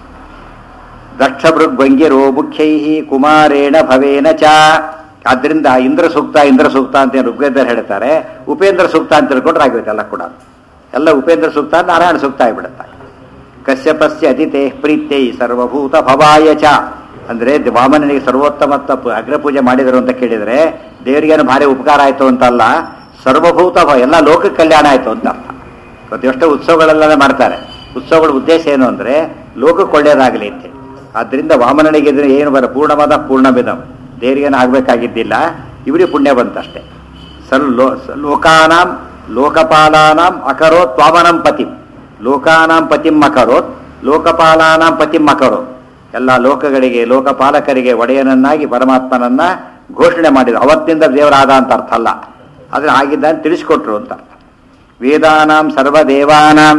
ದಕ್ಷಭೃಗ್ಭಂಗಿರೋ ಮುಖ್ಯೈ ಕುಮಾರೇಣ ಭವೇನ ಚ ಆದ್ರಿಂದ ಇಂದ್ರ ಸೂಕ್ತ ಇಂದ್ರ ಸೂಕ್ತ ಅಂತ ಏನು ಋಗ್ವೇದರ್ ಹೇಳ್ತಾರೆ ಉಪೇಂದ್ರ ಸೂಕ್ತ ಅಂತ ತಿಳ್ಕೊಂಡ್ರೆ ಆಗೋಯ್ತು ಎಲ್ಲ ಕೂಡ ಎಲ್ಲ ಉಪೇಂದ್ರ ಸೂಕ್ತ ನಾರಾಯಣ ಸೂಕ್ತ ಆಗಿಬಿಡುತ್ತೆ ಕಶ್ಯಪಸ್ಯ ಅತಿಥೇ ಪ್ರೀತ್ಯೈ ಸರ್ವಭೂತ ಭವಾಯ ಚ ಅಂದ್ರೆ ದ- ವಾಮನನಿಗೆ ಸರ್ವೋತ್ತಮತ್ವ ಪು- ಅಗ್ರಪೂಜೆ ಮಾಡಿದರು ಅಂತ ಕೇಳಿದ್ರೆ ದೇವರಿಗೇನು ಭಾರಿ ಉಪಕಾರ ಆಯ್ತು ಅಂತಲ್ಲ ಸರ್ವಭೂತ ಭವ ಎಲ್ಲ ಲೋಕ ಕಲ್ಯಾಣ ಆಯ್ತು ಅಂತ ಅರ್ಥ ಇವತ್ತು ಎಷ್ಟೋ ಉತ್ಸವಗಳೆಲ್ಲ ಮಾಡ್ತಾರೆ ಉತ್ಸವಗಳ ಉದ್ದೇಶ ಏನು ಅಂದ್ರೆ ಲೋಕಕ್ಕೆ ಒಳ್ಳೇದಾಗಲಿ ಅಂತೇಳಿ ಆದ್ರಿಂದ ವಾಮನನಿಗೆ ಇದನ್ನ ಏನು ಬರ ಪೂರ್ಣವಾದ ಪೂರ್ಣವಿದಂ ದೇವರಿಗೇನು ಆಗಬೇಕಾಗಿದ್ದಿಲ್ಲ ಇವರಿಗೆ ಪುಣ್ಯ ಬಂತಷ್ಟೇ ಸಲ್ ಲೋ ಸ- ಲೋಕಾನಾಂ ಲೋಕಪಾಲಾನಾಂ ಅಕರೋತ್ ವಾಮನಂ ಪತಿಂ ಲೋಕಾನಾಂ ಪತಿಂ ಅಕರೋತ್ ಲೋಕಪಾಲಾನಾಂ ಪತಿಂ ಅಕರೋತ್ ಎಲ್ಲ ಲೋಕಗಳಿಗೆ ಲೋಕಪಾಲಕರಿಗೆ ಒಡೆಯನನ್ನಾಗಿ ಪರಮಾತ್ಮನನ್ನ ಘೋಷಣೆ ಮಾಡಿದ್ರು ಅವತ್ತಿನಿಂದ ದೇವರಾದ ಅಂತ ಅರ್ಥ ಅಲ್ಲ ಆದ್ರೆ ಆಗಿದ್ದ ಅಂತ ತಿಳಿಸ್ಕೊಟ್ರು ಅಂತ ಅರ್ಥ ವೇದಾನಾಂ ಸರ್ವದೇವಾನಾಂ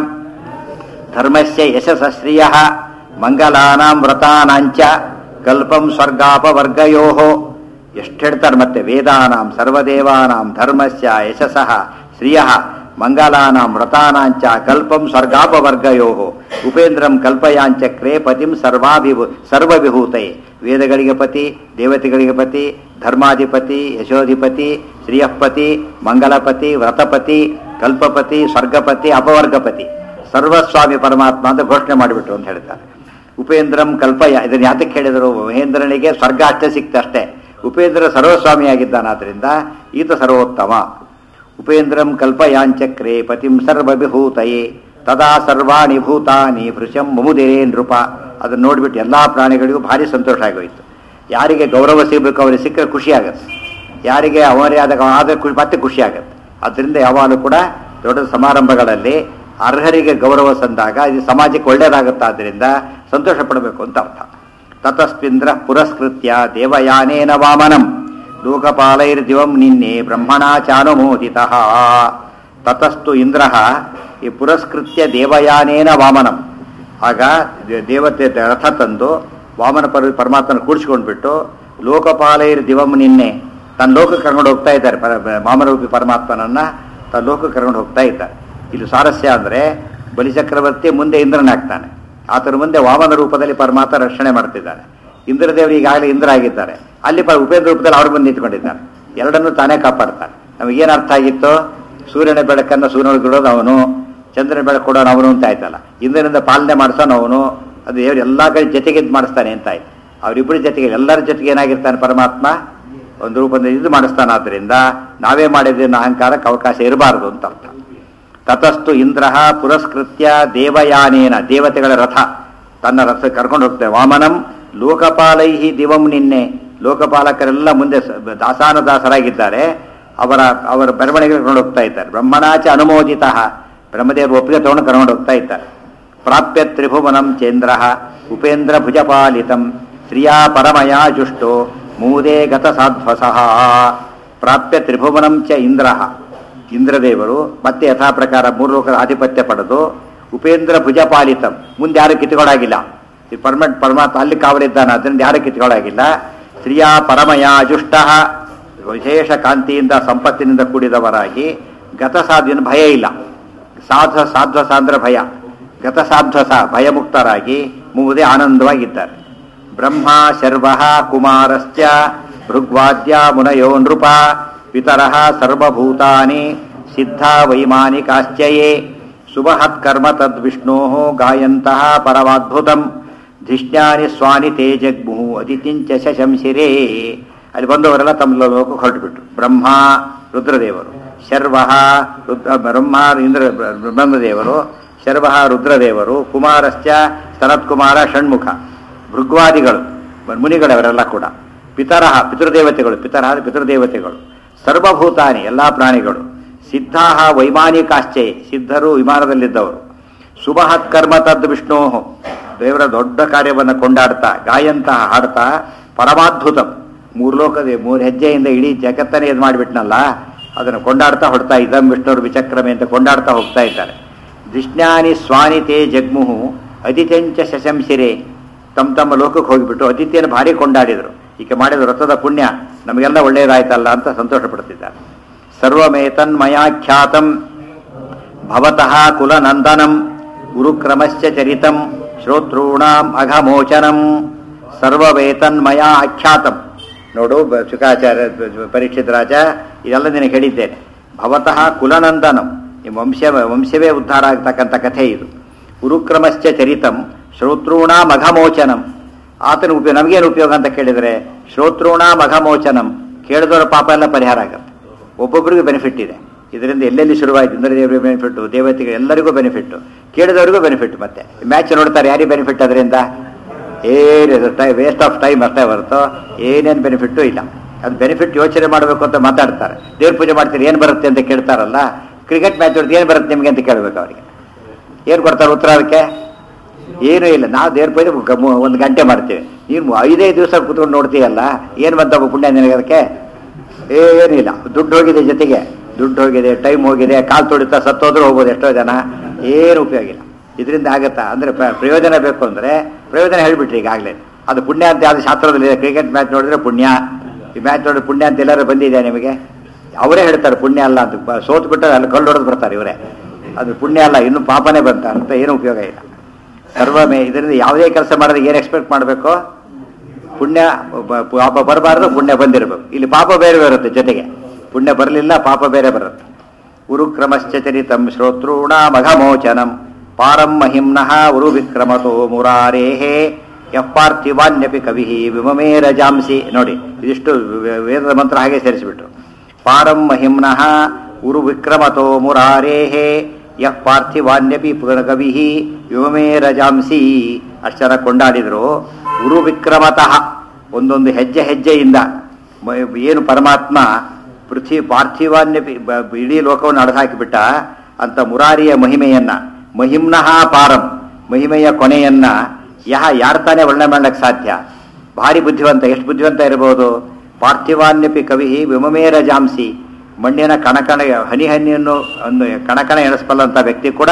ಧರ್ಮಸ್ಯ ಯಶಸ್ಶ್ರಿಯ ಮಂಗಲಾನಾಂ ವ್ರತಾನಾಂಚ ಕಲ್ಪಂ ಸ್ವರ್ಗಾಪವರ್ಗಯೋ ಎಷ್ಟು ಹೇಳ್ತಾರೆ ಮತ್ತೆ ವೇದಾನಾಂ ಸರ್ವದೇವಾನಾಂ ಧರ್ಮಸ್ಯ ಯಶಸಃ ಶ್ರಿಯ ಮಂಗಲಾನಾಂ ವ್ರತಾನಾಂಚ ಕಲ್ಪಂ ಸ್ವರ್ಗಾಪವರ್ಗಯೋ ಉಪೇಂದ್ರಂ ಕಲ್ಪಯಾಂಚಕ್ರೇ ಪತಿಂ ಸರ್ವಾಭಿಭೂ ಸರ್ವವಿಭೂತೈ ವೇದಗಳಿಗೆ ಪತಿ ದೇವತೆಗಳಿಗೆ ಪತಿ ಧರ್ಮಾಧಿಪತಿ ಯಶೋಧಿಪತಿ ಶ್ರೀಯಪತಿ ಮಂಗಲಪತಿ ವ್ರತಪತಿ ಕಲ್ಪಪತಿ ಸ್ವರ್ಗಪತಿ ಅಪವರ್ಗಪತಿ ಸರ್ವಸ್ವಾಮಿ ಪರಮಾತ್ಮ ಅಂತ ಘೋಷಣೆ ಮಾಡಿಬಿಟ್ರು ಅಂತ ಹೇಳ್ತಾರೆ ಉಪೇಂದ್ರಂ ಕಲ್ಪಯ ಇದನ್ನ ಯಾತಕ್ಕೆ ಹೇಳಿದರು ಮಹೇಂದ್ರನಿಗೆ ಸ್ವರ್ಗ ಅಷ್ಟೇ ಸಿಕ್ತಷ್ಟೇ ಉಪೇಂದ್ರ ಸರ್ವಸ್ವಾಮಿಯಾಗಿದ್ದಾನಾದ್ರಿಂದ ಈತ ಸರ್ವೋತ್ತಮ ಉಪೇಂದ್ರಂ ಕಲ್ಪಯಾಂಚಕ್ರೇ ಪತಿಂ ಸರ್ವವಿಭೂತಯೇ ತದಾ ಸರ್ವಾಣಿ ಭೂತಾನಿ ಭೃಶಂ ಮುಮುದಿರೇ ನೃಪ ಅದನ್ನ ನೋಡ್ಬಿಟ್ಟು ಎಲ್ಲಾ ಪ್ರಾಣಿಗಳಿಗೂ ಭಾರಿ ಸಂತೋಷ ಆಗೋಯ್ತು ಯಾರಿಗೆ ಗೌರವ ಸಿಗಬೇಕು ಅವರಿಗೆ ಸಿಕ್ಕರೆ ಖುಷಿ ಆಗತ್ತೆ ಯಾರಿಗೆ ಅವಮರ್ಯಾದ ಆದ್ರೆ ಖುಷಿ ಮತ್ತೆ ಖುಷಿ ಆಗತ್ತೆ ಅದರಿಂದ ಯಾವಾಗಲೂ ಕೂಡ ದೊಡ್ಡ ಸಮಾರಂಭಗಳಲ್ಲಿ ಅರ್ಹರಿಗೆ ಗೌರವ ಸಂದಾಗ ಇದು ಸಮಾಜಕ್ಕೆ ಒಳ್ಳೇದಾಗುತ್ತಾದ್ರಿಂದ ಸಂತೋಷ ಪಡಬೇಕು ಅಂತ ಅರ್ಥ ತತಸ್ಪಿಂದ್ರ ಪುರಸ್ಕೃತ್ಯ ದೇವಯಾನೇನ ವಾಮನಂ ಲೋಕಪಾಲೈರ್ದಿವಂ ನಿನ್ನೆ ಬ್ರಹ್ಮಣಾ ಚಾನುಮೋದಿತ ತತಸ್ತು ಇಂದ್ರ ಈ ಪುರಸ್ಕೃತ್ಯ ದೇವಯಾನೇನ ವಾಮನಂ ಆಗ ದೇ- ದೇವತೆ ರಥ ತಂದು ವಾಮನ ಪರ ಪರಮಾತ್ಮನ ಕೂಡಿಸ್ಕೊಂಡ್ಬಿಟ್ಟು ಲೋಕಪಾಲೈರ್ ದಿವಂ ನಿನ್ನೆ ತನ್ನ ಲೋಕಕ್ಕೆ ಕರ್ಕೊಂಡು ಹೋಗ್ತಾ ಇದ್ದಾರೆ ಪರ ವಾಮನರೂಪಿ ಪರಮಾತ್ಮನನ್ನ ತನ್ನ ಲೋಕಕ್ಕೆ ಕರ್ಕೊಂಡು ಹೋಗ್ತಾ ಇದ್ದಾರೆ ಇಲ್ಲಿ ಸ್ವಾರಸ್ಯ ಅಂದ್ರೆ ಬಲಿಚಕ್ರವರ್ತಿ ಮುಂದೆ ಇಂದ್ರನಾಗ್ತಾನೆ ಆತನ ಮುಂದೆ ವಾಮನ ರೂಪದಲ್ಲಿ ಪರಮಾತ್ಮ ರಕ್ಷಣೆ ಮಾಡ್ತಿದ್ದಾನೆ ಇಂದ್ರದೇವರು ಈಗಾಗಲೇ ಇಂದ್ರ ಆಗಿದ್ದಾರೆ ಅಲ್ಲಿ ಪ ಉಪೇಂದ್ರ ರೂಪದಲ್ಲಿ ಅವ್ರ ಮುಂದೆ ನಿಂತ್ಕೊಂಡಿದ್ದಾನೆ ಎರಡನ್ನೂ ತಾನೇ ಕಾಪಾಡ್ತಾನೆ ನಮಗೇನು ಅರ್ಥ ಆಗಿತ್ತು ಸೂರ್ಯನ ಬೆಳಕನ್ನು ಸೂರ್ಯನೊಳಗಿಡೋದು ಅವನು ಚಂದ್ರನ ಬೆಳಕು ಕೊಡೋನು ಅವನು ಅಂತ ಆಯ್ತಲ್ಲ ಇಂದ್ರನಿಂದ ಪಾಲನೆ ಮಾಡಿಸೋನು ಅವನು ಅದು ದೇವರು ಎಲ್ಲ ಕಡೆ ಜೊತೆಗೆ ಇದ್ ಮಾಡಿಸ್ತಾನೆ ಅಂತ ಆಯ್ತು ಅವರಿಬ್ಬರ ಜೊತೆಗೆ ಎಲ್ಲರ ಜೊತೆಗೆ ಏನಾಗಿರ್ತಾನೆ ಪರಮಾತ್ಮ ಒಂದು ರೂಪದಿಂದ ಇದು ಮಾಡಿಸ್ತಾನಾದ್ರಿಂದ ನಾವೇ ಮಾಡಿದ್ರೆ ಅಹಂಕಾರಕ್ಕೆ ಅವಕಾಶ ಇರಬಾರದು ಅಂತ ಅರ್ಥ ತತಸ್ತು ಇಂದ್ರ ಪುರಸ್ಕೃತ್ಯ ದೇವಯಾನೇನ ದೇವತೆಗಳ ರಥ ತನ್ನ ರಥ ಕರ್ಕೊಂಡು ಹೋಗ್ತಾರೆ ವಾಮನಂ ಲೋಕಪಾಲೈಹಿ ದಿವಂ ನಿನ್ನೆ ಲೋಕಪಾಲಕರೆಲ್ಲ ಮುಂದೆ ಸ- ದಾಸಾನ ದಾಸರಾಗಿದ್ದಾರೆ ಅವರ ಅವರ ಬೆರವಣಿಗೆ ಕರ್ಕೊಂಡು ಹೋಗ್ತಾ ಇದ್ದಾರೆ ಬ್ರಹ್ಮಣಾಚ ಅನುಮೋದಿತ ಬ್ರಹ್ಮದೇವರು ಒಪ್ಪಿಗೆ ತಗೊಂಡು ಕರ್ಕೊಂಡು ಹೋಗ್ತಾ ಇದ್ದಾರೆ ಪ್ರಾಪ್ಯ ತ್ರಿಭುವನಂ ಚೇಂದ್ರ ಉಪೇಂದ್ರ ಭುಜಪಾಲಿತಂ ಶ್ರಿಯಾ ಪರಮಯಾ ಜುಷ್ಟೋ ಮೂದೇ ಗತ ಸಾಧ್ವಸಃ ಪ್ರಾಪ್ಯ ತ್ರಿಭುವನಂ ಚ ಇಂದ್ರ ಇಂದ್ರದೇವರು ಮತ್ತೆ ಯಥಾ ಪ್ರಕಾರ ಮೂರು ಲೋಕದ ಆಧಿಪತ್ಯ ಪಡೆದು ಉಪೇಂದ್ರ ಭುಜಪಾಲಿತಂ ಮುಂದೆ ಯಾರು ಕಿತ್ಕೊಳ್ಳಾಗಿಲ್ಲ ಈ ಪರ್ಮನೆಂಟ್ ಪರಮಾತ್ಮ ಅಲ್ಲಿ ಕಾವಲಿದ್ದಾನೆ ಅದರಿಂದ ಯಾರು ಕಿತ್ಕೊಳ್ಳಾಗಿಲ್ಲ ಸ್ತ್ರೀಯ ಪರಮಯ ಜುಷ್ಟ ವಿಶೇಷ ಕಾಂತಿಯಿಂದ ಸಂಪತ್ತಿನಿಂದ ಕೂಡಿದವರಾಗಿ ಗತಸಾಧ್ವಿನ ಭಯ ಇಲ್ಲ ಸಾಧ್ವ ಸಾಧ್ವಸ ಅಂದ್ರೆ ಭಯ ಗತಸಾಧ್ವಸ ಭಯಮುಕ್ತರಾಗಿ ಮುಗುದೆ ಆನಂದವಾಗಿದ್ದಾರೆ ಬ್ರಹ್ಮ ಶರ್ವ ಕುಮಾರಶ್ಚ ಭೃಗ್ವಾದ್ಯ ಮುನಯೋ ನೃಪ ಪಿತರಃ ಸರ್ವಭೂತಾನಿ ಸಿದ್ಧ ವೈಮಾನಿಕಾಶ್ಚಯೇ ಸುಮಹತ್ಕರ್ಮ ತದ್ವಿಷ್ಣೋ ಗಾಯಂತಹ ಪರಮಾದ್ಭುತಂ ಧಿಷ್ಣ್ಯಾನಿ ಸ್ವಾನಿ ತೇ ಜಗ್ಮು ಅತಿಥಿಂಚ ಶಶಂಸಿರೇ ಅಲ್ಲಿ ಬಂದವರೆಲ್ಲ ತಮ್ಮ ಲೋಕಕ್ಕೆ ಹೊರಟುಬಿಟ್ರು ಬ್ರಹ್ಮ ರುದ್ರದೇವರು ಶರ್ವ ರುದ್ರ ಬ್ರಹ್ಮ ಇಂದ್ರ ಬ್ರಹ್ಮದೇವರು ಶರ್ವ ರುದ್ರದೇವರು ಕುಮಾರಶ್ಚ ಸನತ್ಕುಮಾರ ಷಣ್ಮುಖ ಭೃಗ್ವಾದಿಗಳು ಮುನಿಗಳವರೆಲ್ಲ ಕೂಡ ಪಿತರಹ ಪಿತೃದೇವತೆಗಳು ಪಿತರಹ ಅಂದ್ರೆ ಪಿತೃದೇವತೆಗಳು ಸರ್ವಭೂತಾನಿ ಎಲ್ಲ ಪ್ರಾಣಿಗಳು ಸಿದ್ಧಾ ವೈಮಾನಿಕಾಶ್ಚಯ ಸಿದ್ಧರು ವಿಮಾನದಲ್ಲಿದ್ದವರು ಸುಮಹತ್ ಕರ್ಮ ತದ್ ವಿಷ್ಣೋ ದೇವರ ದೊಡ್ಡ ಕಾರ್ಯವನ್ನು ಕೊಂಡಾಡ್ತಾ ಗಾಯಂತಹ ಹಾಡ್ತಾ ಪರಮಾದ್ಭುತಂ ಮೂರು ಲೋಕದ ಮೂರು ಹೆಜ್ಜೆಯಿಂದ ಇಡೀ ಜಗತ್ತನ್ನೇ ಇದು ಮಾಡಿಬಿಟ್ನಲ್ಲ ಅದನ್ನು ಕೊಂಡಾಡ್ತಾ ಹೊಡ್ತಾ ಇದಂ ವಿಷ್ಣುರು ವಿಚಕ್ರಮೆ ಅಂತ ಕೊಂಡಾಡ್ತಾ ಹೋಗ್ತಾ ಇದ್ದಾರೆ ಧಿಷ್ಣ್ಯಾನಿ ಸ್ವಾನಿ ತೇ ಜಗ್ಮುಹು ಅತಿಥ್ಯಂಚ ಶಶಂಸಿರೆ ತಮ್ಮ ತಮ್ಮ ಲೋಕಕ್ಕೆ ಹೋಗಿಬಿಟ್ಟು ಅತಿಥಿಯನ್ನು ಭಾರಿ ಕೊಂಡಾಡಿದರು ಈಗ ಮಾಡಿದ ವ್ರತದ ಪುಣ್ಯ ನಮಗೆಲ್ಲ ಒಳ್ಳೆಯದಾಯ್ತಲ್ಲ ಅಂತ ಸಂತೋಷ ಪಡ್ತಿದ್ದಾರೆ ಸರ್ವಮೇತನ್ಮಯಾಖ್ಯಾತಂ ಭವತಃ ಕುಲನಂದನಂ ಗುರುಕ್ರಮಶ್ಚ ಚರಿತಂ ಶ್ರೋತॄಣಾಂ ಅಘಮೋಚನಂ ಸರ್ವವೇತನ್ಮಯ ಆಖ್ಯಾತಂ ನೋಡು ಬ- ಶುಕಾಚಾರ್ಯ ಬ- ಪರೀಕ್ಷಿತ್ ರಾಜ ಇದೆಲ್ಲ ನಿನಗೆ ಹೇಳಿದ್ದೇನೆ ಭವತಃ ಕುಲನಂದನಂ ಈ ವಂಶ ವಂಶವೇ ಉದ್ಧಾರ ಆಗ್ತಕ್ಕಂಥ ಕಥೆ ಇದು ಗುರುಕ್ರಮಶ್ಚ ಚರಿತಂ ಶ್ರೋತॄಣಾಂ ಅಘಮೋಚನಂ ಆತನ ಉಪಯೋಗ ನಮಗೇನು ಉಪಯೋಗ ಅಂತ ಕೇಳಿದರೆ ಶ್ರೋತೃಣಾಂ ಅಘಮೋಚನಂ ಕೇಳಿದವರ ಪಾಪ ಎಲ್ಲ ಪರಿಹಾರ ಆಗುತ್ತೆ ಒಬ್ಬೊಬ್ಬರಿಗೂ ಬೆನಿಫಿಟ್ ಇದೆ ಇದರಿಂದ ಎಲ್ಲೆಲ್ಲಿ ಶುರುವಾಯಿತು ಇಂದ್ರದೇವರಿಗೆ ಬೆನಿಫಿಟ್ ದೇವತೆಗೆ ಎಲ್ಲರಿಗೂ ಬೆನಿಫಿಟ್ ಕೇಳಿದವರಿಗೂ ಬೆನಿಫಿಟ್ ಮತ್ತೆ ಮ್ಯಾಚ್ ನೋಡ್ತಾರೆ ಯಾರಿಗೆ ಬೆನಿಫಿಟ್ ಅದರಿಂದ ಏನಿದೆ ಟೈಮ್ ವೇಸ್ಟ್ ಆಫ್ ಟೈಮ್ ಅಷ್ಟೇ ಹೊರತು ಏನೇನು ಬೆನಿಫಿಟ್ಟು ಇಲ್ಲ ಅದು ಬೆನಿಫಿಟ್ ಯೋಚನೆ ಮಾಡಬೇಕು ಅಂತ ಮಾತಾಡ್ತಾರೆ ದೇವ್ರ ಪೂಜೆ ಮಾಡ್ತೀರಿ ಏನು ಬರುತ್ತೆ ಅಂತ ಕೇಳ್ತಾರಲ್ಲ ಕ್ರಿಕೆಟ್ ಮ್ಯಾಚ್ ನೋಡ್ತೀವಿ ಏನು ಬರುತ್ತೆ ನಿಮಗೆ ಅಂತ ಕೇಳಬೇಕು ಅವರಿಗೆ ಏನು ಕೊಡ್ತಾರೆ ಉತ್ತರ ಅದಕ್ಕೆ ಏನೂ ಇಲ್ಲ ನಾವು ದೇವ್ರ ಪೂಜೆ ಗ- ಮು- ಒಂದು ಗಂಟೆ ಮಾಡ್ತೀವಿ ನೀನು ಐದೈದು ದಿವಸ ಕೂತ್ಕೊಂಡು ನೋಡ್ತೀಯಲ್ಲ ಏನು ಬಂತಪ್ಪ ಪುಣ್ಯ ನಿನಗೆ ಅದಕ್ಕೆ ಏನಿಲ್ಲ ದುಡ್ಡು ಹೋಗಿದೆ ಜೊತೆಗೆ ದುಡ್ಡು ಹೋಗಿದೆ ಟೈಮ್ ಹೋಗಿದೆ ಕಾಲು ತೊಡಿತಾ ಸತ್ತೋದ್ರೂ ಹೋಗ್ಬೋದು ಎಷ್ಟೋ ಜನ ಏನು ಉಪಯೋಗ ಇಲ್ಲ ಇದರಿಂದ ಆಗತ್ತಾ ಅಂದರೆ ಪ್ರಯೋಜನ ಬೇಕು ಅಂದರೆ ಪ್ರಯೋಜನ ಹೇಳಿಬಿಟ್ರಿ ಈಗಾಗಲೇ ಅದು ಪುಣ್ಯ ಅಂತ ಯಾವ್ದು ಶಾಸ್ತ್ರದಲ್ಲಿ ಇದೆ ಕ್ರಿಕೆಟ್ ಮ್ಯಾಚ್ ನೋಡಿದ್ರೆ ಪುಣ್ಯ ಈ ಮ್ಯಾಚ್ ನೋಡಿದ್ರೆ ಪುಣ್ಯ ಅಂತ ಎಲ್ಲರೂ ಬಂದಿದೆ ನಿಮಗೆ ಅವರೇ ಹೇಳ್ತಾರೆ ಪುಣ್ಯ ಅಲ್ಲ ಅಂತ ಬ- ಸೋತು ಬಿಟ್ಟು ಅಲ್ಲಿ ಕಲ್ಲು ಹೊಡೆದು ಬರ್ತಾರೆ ಇವರೇ ಅದು ಪುಣ್ಯ ಅಲ್ಲ ಇನ್ನು ಪಾಪನೇ ಬಂತ ಅಂತ ಏನು ಉಪಯೋಗ ಇಲ್ಲ ಸರ್ವಮೇ ಇದರಿಂದ ಯಾವುದೇ ಕೆಲಸ ಮಾಡಿದ್ರೆ ಏನು ಎಕ್ಸ್ಪೆಕ್ಟ್ ಮಾಡಬೇಕು ಪುಣ್ಯ ಬ- ಪಾಪ ಬರಬಾರ್ದು ಪುಣ್ಯ ಬಂದಿರಬೇಕು ಇಲ್ಲಿ ಪಾಪ ಬೇರೆ ಬರುತ್ತೆ ಜೊತೆಗೆ ಪುಣ್ಯ ಬರಲಿಲ್ಲ ಪಾಪ ಬೇರೆ ಬರುತ್ತೆ ಉರುಕ್ರಮಶ್ಚರಿತಂ ಶ್ರೋತೃಣಾಮಘಮೋಚನಂ ಪಾರಂ ಮಹಿಮ್ನಃ ಉರು ವಿಕ್ರಮತೋ ಮುರಾರೇಹೇ ಯಃ ಪಾರ್ಥಿವಾನ್ಯಪಿ ಕವಿ ವಿಮಮೇ ರಜಾಂಸಿ ನೋಡಿ ಇದಿಷ್ಟು ವೆ- ವೇದದ ಮಂತ್ರ ಹಾಗೆ ಸೇರಿಸಿಬಿಟ್ರು ಪಾರಂ ಮಹಿಮ್ನಃ ಉರು ವಿಕ್ರಮತೋ ಮುರಾರೇಹೇ ಯಃ ಪಾರ್ಥಿವಾನ್ಯಪಿ ಕವಿ ವಿಮಮೇ ರಜಾಂಸಿ ಅಷ್ಟರ ಕೊಂಡಾಡಿದ್ರು ಉರು ವಿಕ್ರಮತಃ ಒಂದೊಂದು ಹೆಜ್ಜೆ ಹೆಜ್ಜೆಯಿಂದ ಮ- ಏನು ಪರಮಾತ್ಮ ಪೃಥ್ವಿ ಪಾರ್ಥಿವಾನ್ಯಪಿ ಬ- ಬ- ಇಡೀ ಲೋಕವನ್ನು ಅಡಹಾಕಿಬಿಟ್ಟ ಅಂತ ಮುರಾರಿಯ ಮಹಿಮೆಯನ್ನ ಮಹಿಮ್ನಃ ಪಾರಂ ಮಹಿಮೆಯ ಕೊನೆಯನ್ನ ಯಹ ಯಾರು ತಾನೇ ವರ್ಣನೆ ಮಾಡ್ಲಿಕ್ಕೆ ಸಾಧ್ಯ ಭಾರಿ ಬುದ್ಧಿವಂತ ಎಷ್ಟು ಬುದ್ಧಿವಂತ ಇರಬಹುದು ಪಾರ್ಥಿವಾನ್ಯಪಿ ಕವಿ ವಿಮಮೇರ ಜಾಂಸಿ ಮಣ್ಣಿನ ಕಣಕಣ ಹನಿ ಹನಿಯನ್ನು ಒಂದು ಕಣಕಣ ಎಣಿಸ್ಬಲ್ಲಂಥ ವ್ಯಕ್ತಿ ಕೂಡ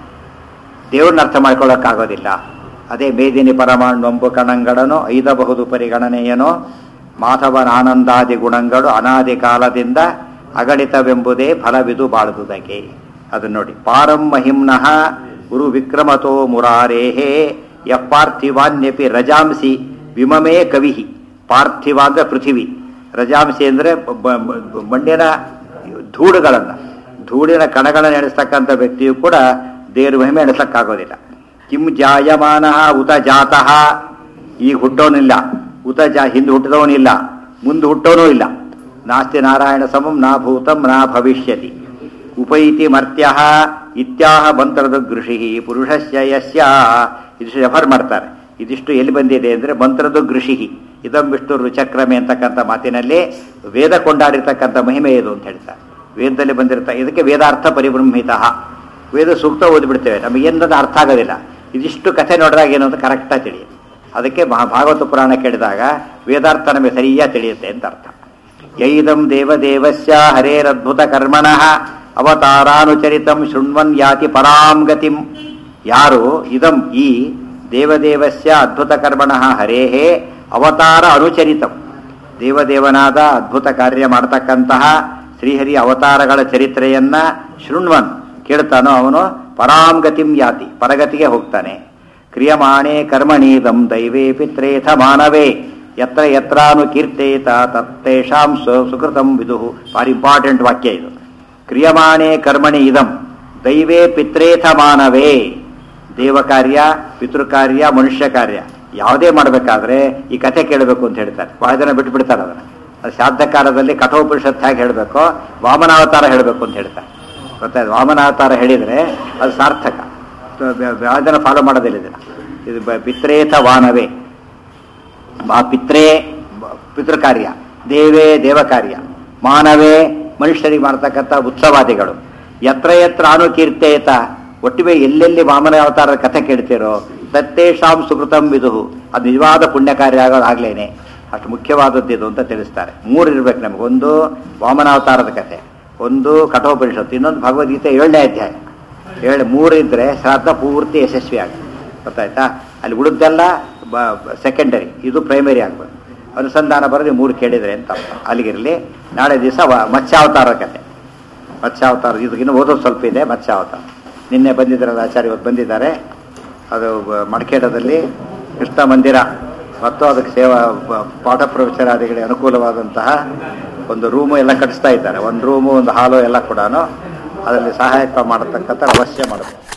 ದೇವ್ರನ್ನ ಅರ್ಥ ಮಾಡ್ಕೊಳ್ಳೋಕ್ಕಾಗೋದಿಲ್ಲ ಅದೇ ಮೇದಿನಿ ಪರಮಾಣು ಕಣಂಗಳನು ಐದಬಹುದು ಪರಿಗಣನೆಯನೋ ಮಾಧವನ ಆನಂದಾದಿ ಗುಣಗಳು ಅನಾದಿ ಕಾಲದಿಂದ ಅಗಣಿತವೆಂಬುದೇ ಫಲವಿದು ಬಾಳುವುದಕ್ಕೆ ಅದು ನೋಡಿ ಪಾರಂ ಮಹಿಮ್ನಃ ಗುರು ವಿಕ್ರಮತೋ ಮುರಾರೇಹೇ ಯಃ ಪಾರ್ಥಿವಾನ್ಯಪಿ ರಜಾಂಸಿ ವಿಮಮೇ ಕವಿ ಪಾರ್ಥಿವ ಅಂದ್ರೆ ಪೃಥಿವಿ ರಜಾಂಸಿ ಅಂದರೆ ಮಣ್ಣಿನ ಧೂಳುಗಳನ್ನು ಧೂಳಿನ ಕಣಗಳನ್ನು ಎಣಿಸ್ತಕ್ಕಂಥ ವ್ಯಕ್ತಿಯು ಕೂಡ ದೇವ್ರ ಮಹಿಮೆ ಎಣಿಸಕ್ಕಾಗೋದಿಲ್ಲ ಕಿಂ ಜಾಯಮಾನ ಉತ ಜಾತಃ ಈಗ ಹುಟ್ಟೋನಿಲ್ಲ ಉತ ಜಾ ಹಿಂದೆ ಹುಟ್ಟಿದವನಿಲ್ಲ ಮುಂದೆ ಹುಟ್ಟೋನೂ ಇಲ್ಲ ನಾಸ್ತಿ ನಾರಾಯಣ ಸಮಂ ನಾ ಭೂತಂ ನಾ ಭವಿಷ್ಯತಿ ಉಪೈತಿ ಮರ್ತ್ಯ ಇತ್ಯಾಹ ಮಂತ್ರದ ಗೃಷಿ ಪುರುಷಸ್ಯ ಯಸ್ಯ ಇದಿಷ್ಟು ರೆಫರ್ ಮಾಡ್ತಾರೆ ಇದಿಷ್ಟು ಎಲ್ಲಿ ಬಂದಿದೆ ಅಂದರೆ ಮಂತ್ರದ ಗೃಷಿ ಇದಂ ವಿಷ್ಣು ರುಚಕ್ರಮೆ ಅಂತಕ್ಕಂಥ ಮಾತಿನಲ್ಲಿ ವೇದ ಕೊಂಡಾಡಿರ್ತಕ್ಕಂಥ ಮಹಿಮೆ ಇದು ಅಂತ ಹೇಳ್ತಾರೆ ವೇದದಲ್ಲಿ ಬಂದಿರ್ತ ಇದಕ್ಕೆ ವೇದಾರ್ಥ ಪರಿಬ್ರಹ್ಮಿತ ವೇದ ಸೂಕ್ತ ಓದಿಬಿಡ್ತೇವೆ ನಮಗೆ ಏನದ ಅರ್ಥ ಆಗೋದಿಲ್ಲ ಇದಿಷ್ಟು ಕಥೆ ನೋಡಿದಾಗ ಏನು ಅಂತ ಕರೆಕ್ಟಾಗಿ ತಿಳಿಯುತ್ತೆ ಅದಕ್ಕೆ ಮಹಾ ಭಾಗವತ ಪುರಾಣ ಕೇಳಿದಾಗ ವೇದಾರ್ಥ ನಮಗೆ ಸರಿಯಾಗಿ ತಿಳಿಯುತ್ತೆ ಅಂತ ಅರ್ಥ ಯೈದಂ ದೇವದೇವಸ್ಯ ಹರೇರದ್ಭುತ ಕರ್ಮಣಃ ಅವತಾರಾನುಚರಿತಂ ಶೃಣ್ವನ್ ಯಾತಿ ಪರಾಂ ಗತಿಂ ಯಾರು ಇದಂ ಈ ದೇವದೇವಸ್ಯ ಅದ್ಭುತ ಕರ್ಮಣಃ ಹರೇಹೇ ಅವತಾರ ಅನುಚರಿತಂ ದೇವದೇವನಾದ ಅದ್ಭುತ ಕಾರ್ಯ ಮಾಡ್ತಕ್ಕಂತಹ ಶ್ರೀಹರಿ ಅವತಾರಗಳ ಚರಿತ್ರೆಯನ್ನ ಶೃಣ್ವನ್ ಕೇಳ್ತಾನೋ ಅವನು ಪರಾಂ ಗತಿಂ ಯಾತಿ ಪರಗತಿಗೆ ಹೋಗ್ತಾನೆ ಕ್ರಿಯಮಾಣೇ ಕರ್ಮಣೀದಂ ದೈವೇ ಪಿತ್ರೇಥ ಮಾನವೇ ಯತ್ರ ಯತ್ರಾನು ಕೀರ್ತೇತ ತತ್ತೇಷಾಂ ಸು- ಸುಕೃತಂ ವಿದುಹು ಭಾರಿ ಇಂಪಾರ್ಟೆಂಟ್ ವಾಕ್ಯ ಇದು ಕ್ರಿಯಮಾಣೇ ಕರ್ಮಣಿ ಇದಂ ದೈವೇ ಪಿತ್ರೇಥ ಮಾನವೇ ದೇವ ಕಾರ್ಯ ಪಿತೃ ಕಾರ್ಯ ಮನುಷ್ಯ ಕಾರ್ಯ ಯಾವುದೇ ಮಾಡಬೇಕಾದ್ರೆ ಈ ಕಥೆ ಕೇಳಬೇಕು ಅಂತ ಹೇಳ್ತಾರೆ ಬಹಳ ಜನ ಬಿಟ್ಟು ಬಿಡ್ತಾರೆ ಅದನ್ನು ಅದು ಶಾಬ್ದಕಾರದಲ್ಲಿ ಕಠೋಪನಿಷತ್ ಹೇಗೆ ಹೇಳಬೇಕೋ ವಾಮನಾವತಾರ ಹೇಳಬೇಕು ಅಂತ ಹೇಳ್ತಾರೆ ಗೊತ್ತಾಯ್ತು ವಾಮನಾವತಾರ ಹೇಳಿದರೆ ಅದು ಸಾರ್ಥಕ ಬಹಳ ಜನ ಫಾಲೋ ಮಾಡೋದಿಲ್ಲ ಇದನ್ನು ಇದು ಬ- ಪಿತ್ರೇಥ ವಾನವೇ ಆ ಪಿತ್ರೇ ಬ- ಪಿತೃಕಾರ್ಯ ದೇವೇ ದೇವ ಕಾರ್ಯ ಮಾನವೇ ಮನುಷ್ಯರಿಗೆ ಮಾಡ್ತಕ್ಕಂಥ ಉತ್ಸವಾದಿಗಳು ಯತ್ರ ಯತ್ರ ಅನುಕೀರ್ತೇತ ಒಟ್ಟಿಗೆ ಎಲ್ಲೆಲ್ಲಿ ವಾಮನ ಅವತಾರದ ಕಥೆ ಕೇಳ್ತೀರೋ ತತ್ತೇಷಾಂ ಸುಕೃತಂ ವಿದುಹು ಅದು ನಿಜವಾದ ಪುಣ್ಯ ಕಾರ್ಯ ಆಗೋದಾಗ್ಲೇನೆ ಅಷ್ಟು ಮುಖ್ಯವಾದದ್ದು ಇದು ಅಂತ ತಿಳಿಸ್ತಾರೆ ಮೂರು ಇರ್ಬೇಕು ನಮಗೆ ಒಂದು ವಾಮನಾವತಾರದ ಕಥೆ ಒಂದು ಕಠೋಪನಿಷತ್ತು ಇನ್ನೊಂದು ಭಗವದ್ಗೀತೆ ಏಳನೇ ಅಧ್ಯಾಯ ಏಳು ಮೂರು ಇದ್ರೆ ಶ್ರಾದ್ದ ಪೂರ್ತಿ ಯಶಸ್ವಿ ಆಗುತ್ತೆ ಗೊತ್ತಾಯ್ತಾ ಅಲ್ಲಿ ಉಳಿದೆಲ್ಲ ಸೆಕೆಂಡರಿ ಇದು ಪ್ರೈಮರಿ ಆಗ್ಬೇಕು ಅನುಸಂಧಾನ ಬರೋದು ಈ ಮೂರು ಕೇಳಿದ್ರೆ ಅಂತ ಅರ್ಥ. ಅಲ್ಲಿಗಿರಲಿ ನಾಳೆ ದಿವಸ ಮತ್ಸ್ಯಾವತಾರ ಕತೆ ಮತ್ಸ್ಯಾವತಾರ ಇದು ಇನ್ನು ಓದೋದು ಸ್ವಲ್ಪ ಇದೆ ಮತ್ಸ್ಯಾವತಾರ ನಿನ್ನೆ ಬಂದಿದ್ದಾರಲ್ಲ ಆಚಾರ್ಯ ಇವತ್ತು ಬಂದಿದ್ದಾರೆ ಅದು ಬ- ಮಡಿಕೇಡದಲ್ಲಿ ಕೃಷ್ಣ ಮಂದಿರ ಮತ್ತು ಅದಕ್ಕೆ ಸೇವಾ ಬ- ಪಾಠ ಪ್ರವಚನಾದಿಗಳಿಗೆ ಅನುಕೂಲವಾದಂತಹ ಒಂದು ರೂಮು ಎಲ್ಲ ಕಟ್ಟಿಸ್ತಾ ಇದ್ದಾರೆ ಒಂದು ರೂಮು ಒಂದು ಹಾಲು ಎಲ್ಲ ಕೂಡ ಅದರಲ್ಲಿ ಸಹಾಯಕ ಮಾಡತಕ್ಕಂಥ ಅವಶ್ಯ ಮಾಡಬೇಕು